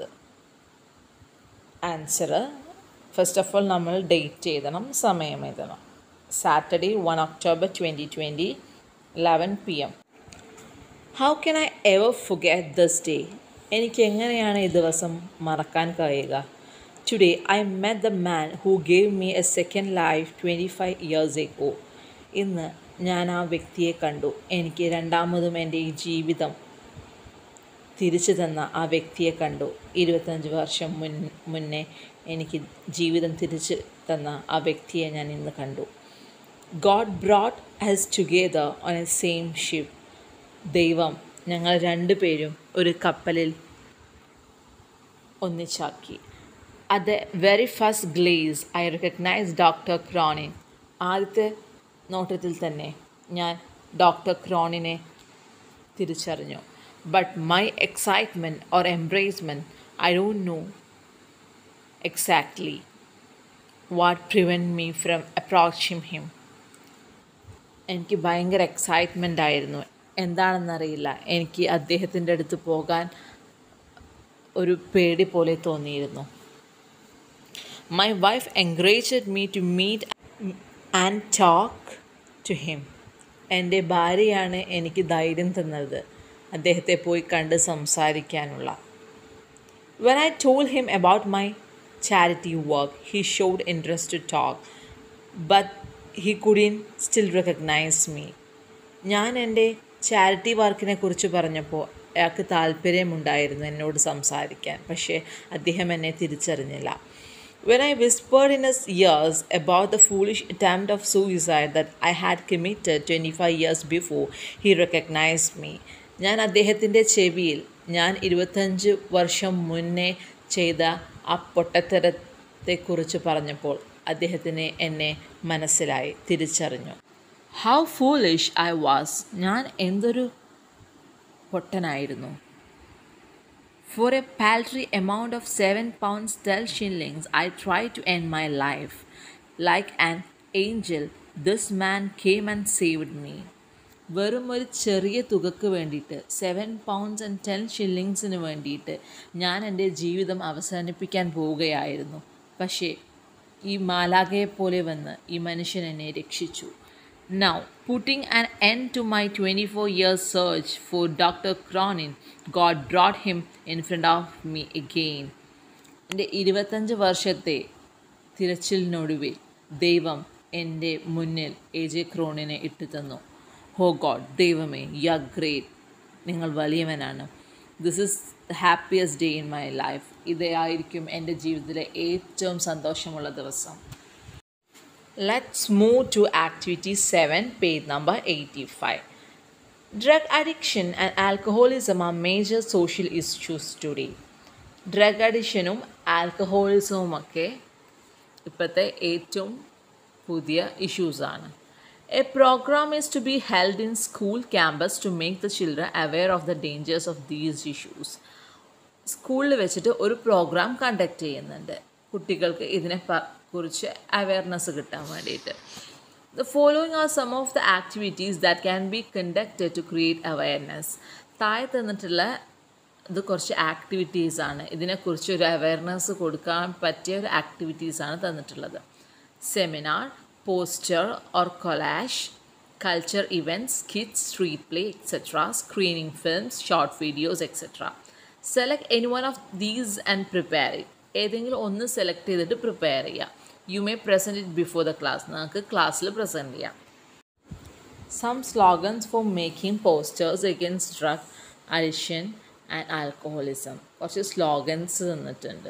ആൻസർ ഫസ്റ്റ് ഓഫ് ഓൾ നമ്മൾ ഡേറ്റ് എഴുതണം സമയം എഴുതണം Saturday one October twenty twenty eleven P M how can I ever forget this day എനിക്ക് എങ്ങനെയാണ് ഈ ദിവസം മറക്കാൻ കഴിയുക today I met the man who gave me a second life twenty five years ago ഇന്ന് ഞാൻ ആ വ്യക്തിയെ കണ്ടു എനിക്ക് രണ്ടാമതും എൻ്റെ ഈ ജീവിതം തിരിച്ചു തന്ന ആ വ്യക്തിയെ കണ്ടു ഇരുപത്തഞ്ച് വർഷം മുൻ മുന്നേ എനിക്ക് ജീവിതം തിരിച്ചു തന്ന ആ വ്യക്തിയെ ഞാൻ ഇന്ന് കണ്ടു God brought us together on a same ship ദൈവം ഞങ്ങൾ രണ്ടുപേരും ഒരു കപ്പലിൽ ഒന്നിച്ചാക്കി at the very first glance I recognize doctor Cronin ആദ്യത്തെ നോട്ടത്തിൽ തന്നെ ഞാൻ ഡോക്ടർ ക്രോണിനെ തിരിച്ചറിഞ്ഞു but my excitement or embarrassment I don't know exactly what prevent me from approaching him എനിക്ക് ഭയങ്കര എക്സൈറ്റ്മെൻ്റ് ആയിരുന്നു എന്താണെന്നറിയില്ല എനിക്ക് അദ്ദേഹത്തിൻ്റെ അടുത്ത് പോകാൻ ഒരു പേടി പോലെ തോന്നിയിരുന്നു my wife encouraged me to meet and talk to him എൻ്റെ ഭാര്യയാണ് എനിക്ക് ധൈര്യം തന്നത് അദ്ദേഹത്തെ പോയി കണ്ട് സംസാരിക്കാനുള്ള when I told him about my charity work he showed interest to talk but he couldn't still recognize me ഞാൻ എൻ്റെ ചാരിറ്റി വർക്കിനെ കുറിച്ച് പറഞ്ഞപ്പോൾ അയാൾക്ക് താല്പര്യമുണ്ടായിരുന്നു എന്നോട് സംസാരിക്കാൻ പക്ഷേ അദ്ദേഹം എന്നെ തിരിച്ചറിഞ്ഞില്ല When I whispered in his ears about the foolish attempt of suicide that I had committed 25 years before, he recognized me. ഞാൻ അദ്ദേഹത്തിൻ്റെ ചെവിയിൽ ഞാൻ ഇരുപത്തഞ്ച് വർഷം മുന്നേ ചെയ്ത ആ പൊട്ടത്തരത്തെക്കുറിച്ച് പറഞ്ഞപ്പോൾ അദ്ദേഹത്തിന് എന്നെ മനസ്സിലായി തിരിച്ചറിഞ്ഞു ഹൗ ഫൂളിഷ് ഐ വാസ് ഞാൻ എന്തൊരു പൊട്ടനായിരുന്നു For a paltry amount of seven pounds twelve shillings, I tried to end my life. Like an angel, this man came and saved me. വെറും ഒരു ചെറിയ തുകക്ക് വേണ്ടിയിട്ട് സെവൻ പൗണ്ട്സ് ആൻഡ് ടെൻ ഷില്ലിങ്സിന് വേണ്ടിയിട്ട് ഞാൻ എൻ്റെ ജീവിതം അവസാനിപ്പിക്കാൻ പോവുകയായിരുന്നു പക്ഷേ ഈ മാലാകയെ പോലെ വന്ന് ഈ മനുഷ്യൻ എന്നെ രക്ഷിച്ചു Now, putting an end to my 24 years search for Dr. Cronin, God brought him in front of me again. എൻ്റെ ഇരുപത്തഞ്ച് വർഷത്തെ തിരച്ചിലിനൊടുവിൽ ദൈവം എൻ്റെ മുന്നിൽ എ ജെ ക്രോണിനെ ഇട്ടു തന്നു ഹോ ഗോഡ് ദൈവമേ യു ആർ ഗ്രേറ്റ് നിങ്ങൾ വലിയവനാണ് this is the happiest day in my life ഇതായിരിക്കും എൻ്റെ ജീവിതത്തിലെ ഏറ്റവും സന്തോഷമുള്ള ദിവസം Let's move to activity 7, page number 85. Drug addiction and alcoholism are major social issues today. Drug അഡിക്ഷനും ആൽക്കഹോളിസവും ഒക്കെ ഇപ്പോഴത്തെ ഏറ്റവും പുതിയ ഇഷ്യൂസാണ് a programme is to be held in school campus to make the children aware of the dangers of these issues സ്കൂളിൽ വെച്ചിട്ട് ഒരു പ്രോഗ്രാം കണ്ടക്ട് ചെയ്യുന്നുണ്ട് കുട്ടികൾക്ക് ഇതിനെ കുറിച്ച് അവയർനെസ് കിട്ടാൻ വേണ്ടിയിട്ട് the following are some of the activities that can be conducted to create awareness താഴെ തന്നിട്ടുള്ള ഇത് കുറച്ച് ആക്ടിവിറ്റീസാണ് ഇതിനെക്കുറിച്ച് ഒരു അവയർനെസ് കൊടുക്കാൻ പറ്റിയ ഒരു ആക്ടിവിറ്റീസാണ് തന്നിട്ടുള്ളത് seminar poster or collage culture events, skits, street play, etc., screening films, short videos, etc. Select any one of these and prepare it. ഏതെങ്കിലും ഒന്ന് സെലക്ട് ചെയ്തിട്ട് പ്രിപ്പയർ ചെയ്യുക you may present it before the class നിങ്ങൾക്ക് ക്ലാസ്സിൽ പ്രസൻറ്റ് ചെയ്യാം some slogans for making posters against drug addiction and alcoholism കുറച്ച് സ്ലോഗൻസ് തന്നിട്ടുണ്ട്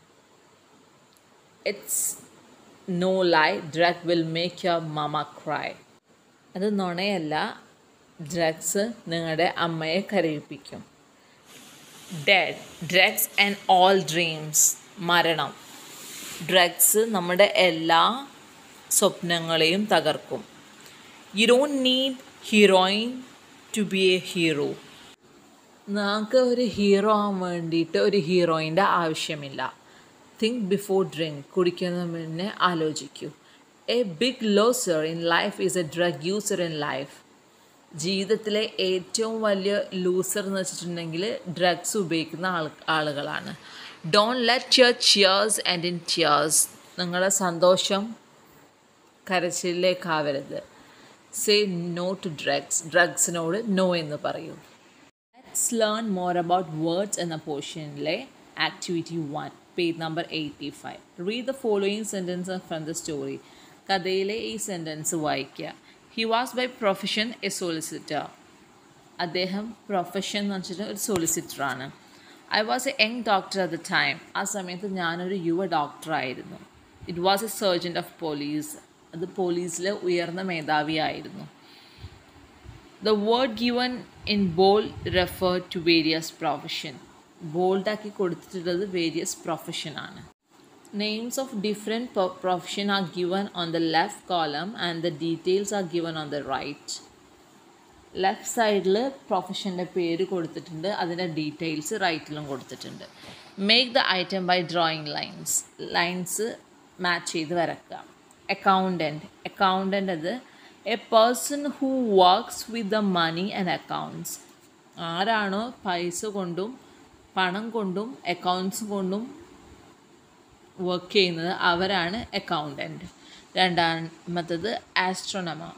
it's no lie drug will make your mama cry അത് നുണയല്ല ഡ്രഗ്സ് നിങ്ങളുടെ അമ്മയെ കരയിപ്പിക്കും dead drugs and all dreams മരണം ഡ്രഗ്സ് നമ്മുടെ എല്ലാ സ്വപ്നങ്ങളെയും തകർക്കും you don't need heroin to be a hero നമുക്ക് ഒരു ഹീറോ ആവാൻ വേണ്ടിയിട്ട് ഒരു ഹീറോയിൻ്റെ ആവശ്യമില്ല തിങ്ക് ബിഫോർ ഡ്രിങ്ക് കുടിക്കുന്നതിന് മുന്നേ ആലോചിക്കൂ a big loser in life is a drug user in life ജീവിതത്തിലെ ഏറ്റവും വലിയ ലൂസർ എന്ന് വെച്ചിട്ടുണ്ടെങ്കിൽ ഡ്രഗ്സ് ഉപയോഗിക്കുന്ന ആൾ ആളുകളാണ് don't let your cheers and in tears നിങ്ങളുടെ സന്തോഷം കരച്ചിലേക്കാവരുത് സേ നോ ടു ഡ്രഗ്സ് ഡ്രഗ്സിനോട് നോ എന്ന് പറയൂ let's learn more about words എന്ന പോർഷനിലെ activity one page number eighty five read the following sentence from the story കഥയിലെ ഈ സെൻറ്റൻസ് വായിക്കുക he was by profession a solicitor അദ്ദേഹം പ്രൊഫഷൻ എന്ന് വെച്ചിട്ട് ഒരു സോളിസിറ്ററാണ് I was a young doctor at the time ആ സമയത്ത് ഞാനൊരു യുവ ഡോക്ടറായിരുന്നു it was a sergeant of police അത് പോലീസിലെ ഉയർന്ന മേധാവിയായിരുന്നു the word given in bold refer to various profession ബോൾഡാക്കി കൊടുത്തിട്ടുള്ളത് വേരിയസ് പ്രൊഫഷനാണ് Names of different pro- profession are given on the left column and the details are given on the right. Left സൈഡിൽ പ്രൊഫഷൻ്റെ പേര് കൊടുത്തിട്ടുണ്ട് അതിൻ്റെ ഡീറ്റെയിൽസ് റൈറ്റിലും കൊടുത്തിട്ടുണ്ട് make the item by drawing lines lines match ചെയ്ത് വരക്കുക അക്കൗണ്ടൻറ്റ് അക്കൗണ്ടൻ്റ് അത് a person who works with the money and accounts ആരാണോ പൈസ കൊണ്ടും പണം കൊണ്ടും അക്കൗണ്ട്സ് കൊണ്ടും വർക്ക് ചെയ്യുന്നത് അവരാണ് അക്കൗണ്ടൻറ്റ് രണ്ടാമത്തത് astronomer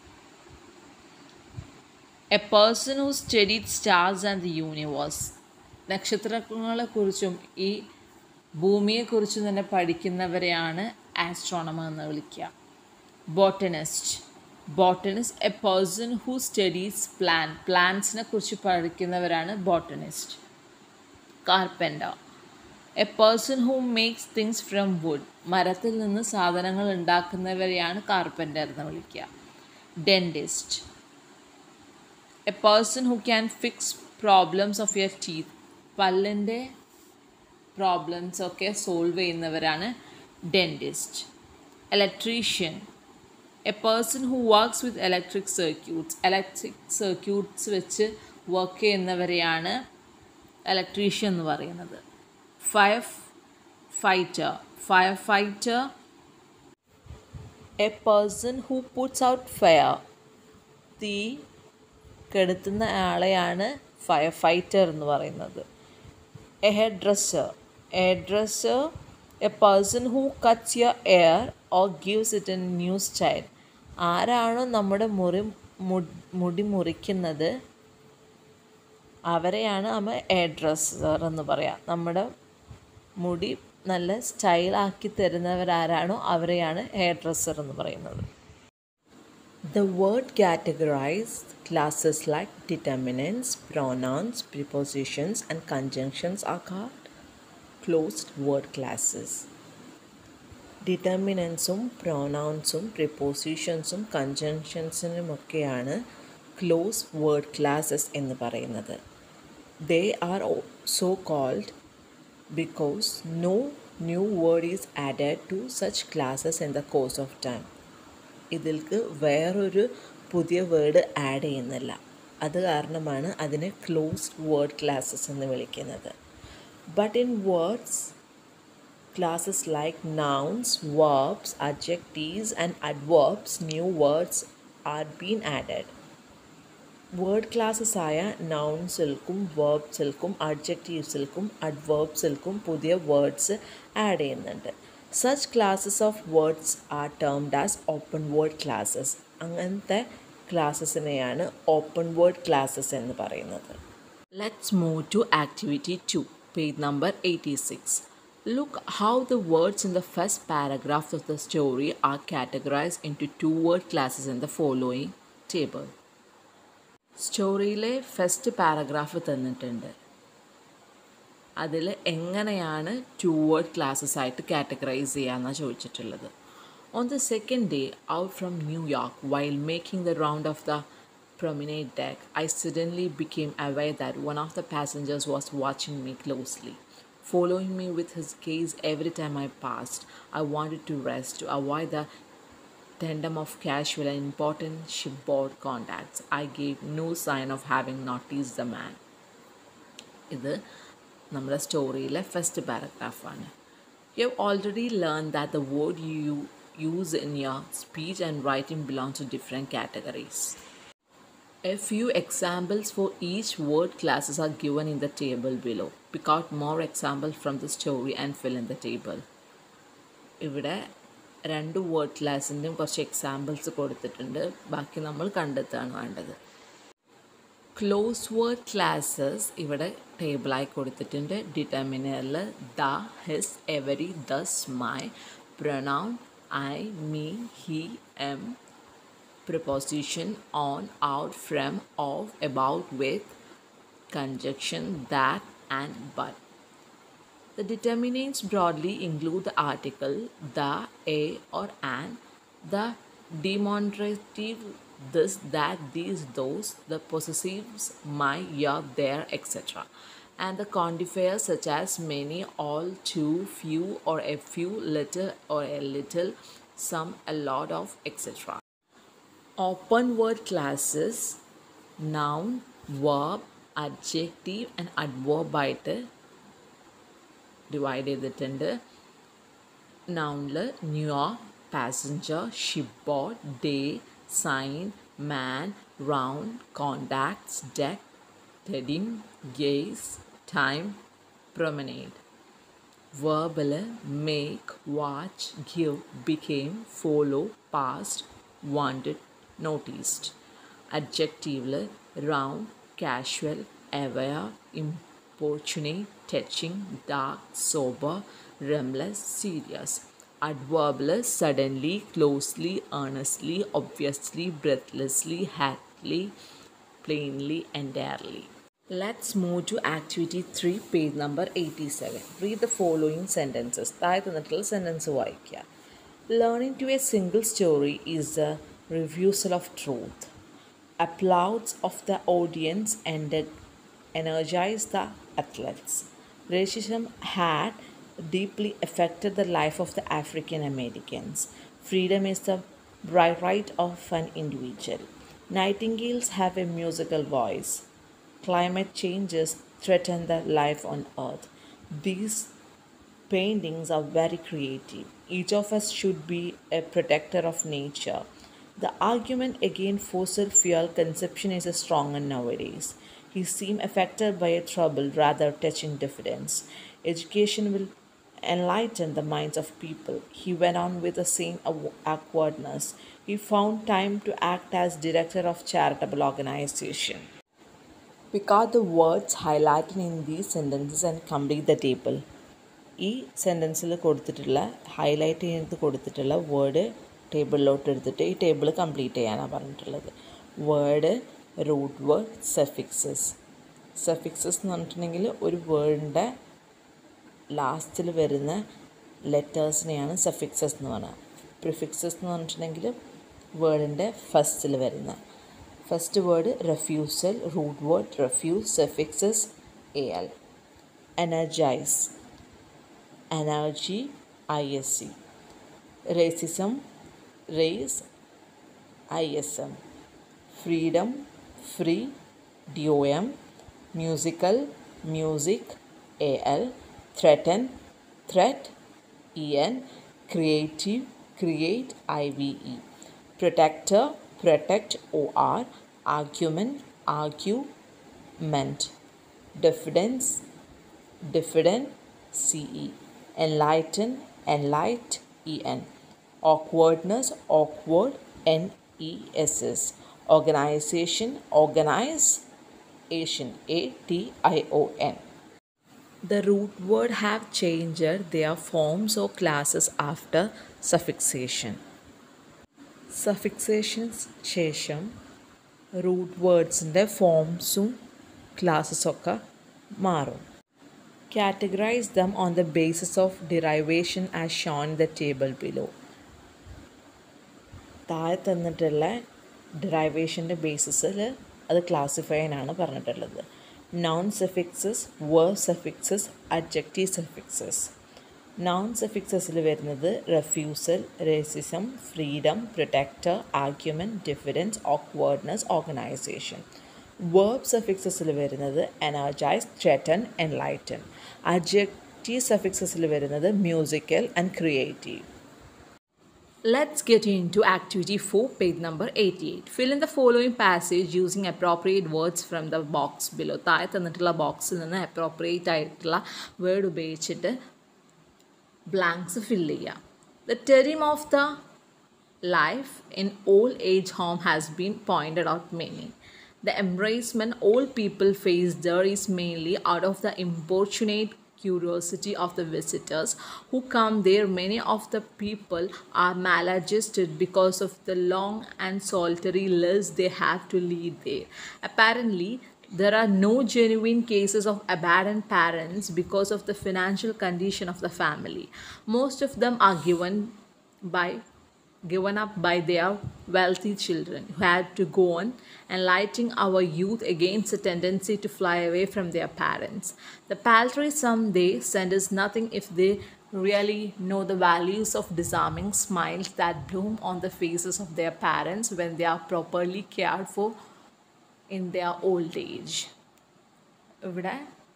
a person who studied stars and the universe നക്ഷത്രങ്ങളെക്കുറിച്ചും ഈ ഭൂമിയെക്കുറിച്ചും തന്നെ പഠിക്കുന്നവരെയാണ് ആസ്ട്രോണമർ എന്ന് വിളിക്കുക botanist botanist a person who studies plan പ്ലാന്റ്സിനെ കുറിച്ച് പഠിക്കുന്നവരാണ് botanist carpenter a person who makes things from wood മരത്തിൽ നിന്ന് സാധനങ്ങൾ ഉണ്ടാക്കുന്നവരെയാണ് കാർപ്പൻ്റർ എന്ന് വിളിക്കുക dentist a person who can fix problems of your teeth പല്ലിൻ്റെ പ്രോബ്ലംസ് ഒക്കെ സോൾവ് ചെയ്യുന്നവരാണ് dentist electrician a person who works with electric circuits electric circuits വെച്ച് വർക്ക് ചെയ്യുന്നവരെയാണ് ഇലക്ട്രീഷ്യൻ എന്ന് പറയുന്നത് firefighter firefighter a person who puts out fire തീ കെടുത്തുന്ന ആളെയാണ് ഫയർ ഫൈറ്റർ എന്ന് പറയുന്നത് a head dresser a dresser a person who cuts your hair or gives it an new style ആരാണോ നമ്മുടെ മുറി മുടി മുറിക്കുന്നത് അവരെയാണ് നമ്മൾ എയർ ഡ്രസ്സർ എന്ന് പറയാം നമ്മുടെ മുടി നല്ല സ്റ്റൈലാക്കി തരുന്നവരാരാണോ അവരെയാണ് ഹെയർ ഡ്രസ്സർ എന്ന് പറയുന്നത് The word categorized classes like determinants, pronouns, prepositions, and conjunctions are called closed word classes. ഡിറ്റർമിനൻസും പ്രൊനൗൺസും പ്രിപ്പോസിഷൻസും കൺജങ്ഷൻസിനുമൊക്കെയാണ് ക്ലോസ് വേർഡ് ക്ലാസ്സസ് എന്ന് പറയുന്നത് they are so called because no new word is added to such classes in the course of time ഇതിൽക്ക് വേറൊരു പുതിയ വേർഡ് ആഡ് ചെയ്യുന്നില്ല അത് കാരണമാണ് അതിനെ ക്ലോസ്ഡ് വേർഡ് ക്ലാസ്സസ് എന്ന് വിളിക്കുന്നത് but in words classes like nouns, verbs, adjectives, and adverbs, new words are being added. Word classes ആയ നൗൺസിൽക്കും വേർബ്സിൽക്കും അഡ്ജക്റ്റീവ്സിൽക്കും അഡ്വേർബ്സിൽക്കും പുതിയ വേർഡ്സ് ആഡ് ചെയ്യുന്നുണ്ട് such classes of words are termed as open word classes അങ്ങനത്തെ
ക്ലാസ്സസിനെയാണ് ഓപ്പൺ വേർഡ് ക്ലാസ്സസ് എന്ന് പറയുന്നത്
Let's move to activity 2, page number 86. Look how the words in the first paragraph of the story are categorized into two word classes in the following table. സ്റ്റോറിയിലെ ഫസ്റ്റ് പാരഗ്രാഫ് തന്നിട്ടുണ്ട് അതിൽ എങ്ങനെയാണ് ടു വേർഡ് ക്ലാസ്സസ് ആയിട്ട് കാറ്റഗറൈസ് ചെയ്യാമെന്നാണ് ചോദിച്ചിട്ടുള്ളത് on the second day out from New York while making the round of the promenade deck, I suddenly became aware that one of the passengers was watching me closely, following me with his gaze every time I passed. I wanted to rest to avoid the tandem of casual and important shipboard contacts. I gave no sign of having noticed the man. ഇത് നമ്മുടെ സ്റ്റോറിയിലെ ഫസ്റ്റ് പാരഗ്രാഫാണ് you have already learn that the word you use in your speech and writing belong to different categories A few examples for each word classes are given in the table below. Pick out more examples from the story and fill in the table. ഇവിടെ രണ്ട് വേർഡ് ക്ലാസ്സിൻ്റെയും കുറച്ച് എക്സാമ്പിൾസ് കൊടുത്തിട്ടുണ്ട് ബാക്കി നമ്മൾ കണ്ടെത്താണ് വേണ്ടത് ക്ലോസ് വേർഡ് ക്ലാസ്സസ് ഇവിടെ ടേബിളായി കൊടുത്തിട്ടുണ്ട് ഡിറ്റർമിനറിൽ the his every this my pronoun I me he him preposition on, out, from, of, about, with, conjunction, that, and but. The determinants broadly include the article, the, a, or an, the demonstrative, this, that, these, those, the possessives, my, your, their, etc. And the quantifiers such as many, all, too, few, or a few, little, or a little, some, a lot of, etc. Open word classes noun, verb, adjective and adverb ആയിട്ട് ഡിവൈഡ് ചെയ്തിട്ടുണ്ട് നൗണിൽ new passenger ship board day sign man round contacts deck heading gaze time promenade വേർബിൽ make watch give became follow past wanted noticed. Adjective round, casual, aware, importunate, touching, dark, sober, remless, serious. Adverb suddenly, closely, earnestly, obviously, breathlessly, happily, plainly, entirely. Let's move to activity 3, page number 87. Read the following sentences. താഴെ സെൻറ്റൻസ് വായിക്കുക Learning to a single story is the refusal of truth. Applause of the audience and energized the athletes. Racism had deeply affected the life of the African Americans. Freedom is the right of an individual. Nightingales have a musical voice. Climate changes threaten the life on earth. These paintings are very creative. Each of us should be a protector of nature. The argument against fossil fuel consumption is stronger nowadays. He seemed affected by a trouble rather touching diffidence. Education will enlighten the minds of people. He went on with the same awkwardness. He found time to act as director of charitable organization. Pick out the words highlighted in these sentences and complete the table. ഈ സെൻറ്റൻസിൽ കൊടുത്തിട്ടുള്ള ഹൈലൈറ്റ് ചെയ്ത് കൊടുത്തിട്ടുള്ള വേർഡ് ടേബിളിലോട്ട് എടുത്തിട്ട് ഈ ടേബിൾ കംപ്ലീറ്റ് ചെയ്യാനാണ് പറഞ്ഞിട്ടുള്ളത് word root word suffixes suffixes എന്ന് പറഞ്ഞിട്ടുണ്ടെങ്കിൽ ഒരു വേർഡിൻ്റെ ലാസ്റ്റിൽ വരുന്ന ലെറ്റേഴ്സിനെയാണ് സെഫിക്സസ് എന്ന് പറയുക പ്രിഫിക്സസ് എന്ന് പറഞ്ഞിട്ടുണ്ടെങ്കിൽ വേർഡിൻ്റെ ഫസ്റ്റിൽ വരുന്ന first word refusal root word refuse suffixes A L energise energy I S C racism race I S M freedom free D O M musical music A L threaten threat E N creative create I V E protector protect O R argument argument diffidence diffident CE, enlighten, enlight EN, awkwardness, awkward NESS,
organisation organise Asian A T I O N The root word have changed their forms or classes after suffixation. Suffixations ശേഷം റൂട്ട് വേർഡ്സിൻ്റെ ഫോംസും ക്ലാസ്സസൊക്കെ മാറും categorise them on the basis of derivation as shown the table below താഴെ തന്നിട്ടുള്ള ഡിറൈവേഷൻ്റെ ബേസിസിൽ അത് ക്ലാസിഫൈ ചെയ്യാനാണ് പറഞ്ഞിട്ടുള്ളത് noun suffixes verb suffixes adjective suffixes noun സഫിക്സസിൽ വരുന്നത് refusal racism freedom protector argument difference awkwardness organisation verb സഫിക്സസിൽ വരുന്നത് എനർജൈസ് ത്രെറ്റൻ എൻലൈറ്റൻ അഡ്ജക്റ്റീവ് സഫിക്സസിൽ വരുന്നത് musical and creative
Let's get into activity 4, page number 88. Fill in the following passage using appropriate words from the box below. താഴെ തന്നിട്ടുള്ള ബോക്സിൽ നിന്ന് അപ്രോപ്രിയേറ്റ് ആയിട്ടുള്ള വേർഡ് ഉപയോഗിച്ചിട്ട് ബ്ലാങ്ക്സ് ഫില്ല് ചെയ്യുക the term of the life in old age home has been pointed out many. The embracement all people face there is mainly out of the importunate curiosity of the visitors who come there. Many of the people are maladjusted because of the long and solitary lives they have to lead there. Apparently, there are no genuine cases of abandoned parents because of the financial condition of the family. Most of them are given by given up by their wealthy children who had to go on enlightening our youth against the tendency to fly away from their parents. The paltry sum they send is nothing if they really know the values of disarming smiles that bloom on the faces of their parents when they are properly cared for in their old age. ഇവിടെ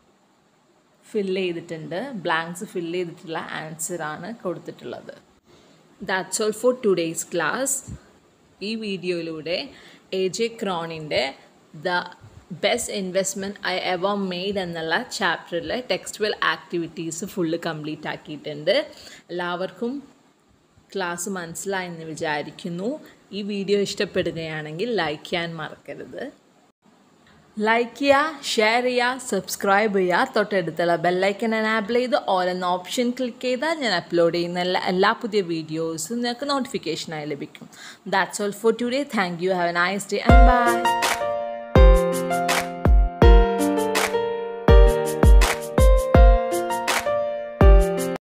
ഫില്ല് ചെയ്തിട്ടുണ്ട് ബ്ലാങ്ക്സ് ഫില്ല് ചെയ്തിട്ടുള്ള ആൻസറാണ് കൊടുത്തിട്ടുള്ളത് that's all for today's class ഈ വീഡിയോയിലൂടെ എ ജെ ക്രോണിൻ്റെ the best investment I ever made എന്നുള്ള ചാപ്റ്ററിലെ ടെക്സ്റ്റുവൽ ആക്ടിവിറ്റീസ് ഫുള്ള് കംപ്ലീറ്റ് ആക്കിയിട്ടുണ്ട് എല്ലാവർക്കും ക്ലാസ് മനസ്സിലായെന്ന് വിചാരിക്കുന്നു ഈ വീഡിയോ ഇഷ്ടപ്പെടുകയാണെങ്കിൽ ലൈക്ക് ചെയ്യാൻ മറക്കരുത് ലൈക്ക് ചെയ്യുക ഷെയർ ചെയ്യുക സബ്സ്ക്രൈബ് ചെയ്യുക തൊട്ടടുത്തുള്ള ബെല്ലൈക്കൻ എനാബിൾ ചെയ്ത് ഓൾ എന്ന ഓപ്ഷൻ ക്ലിക്ക് ചെയ്താൽ ഞാൻ അപ്ലോഡ് ചെയ്യുന്ന എല്ലാ എല്ലാ പുതിയ വീഡിയോസും നിങ്ങൾക്ക് നോട്ടിഫിക്കേഷനായി ലഭിക്കും that's all for today thank you have a nice day and by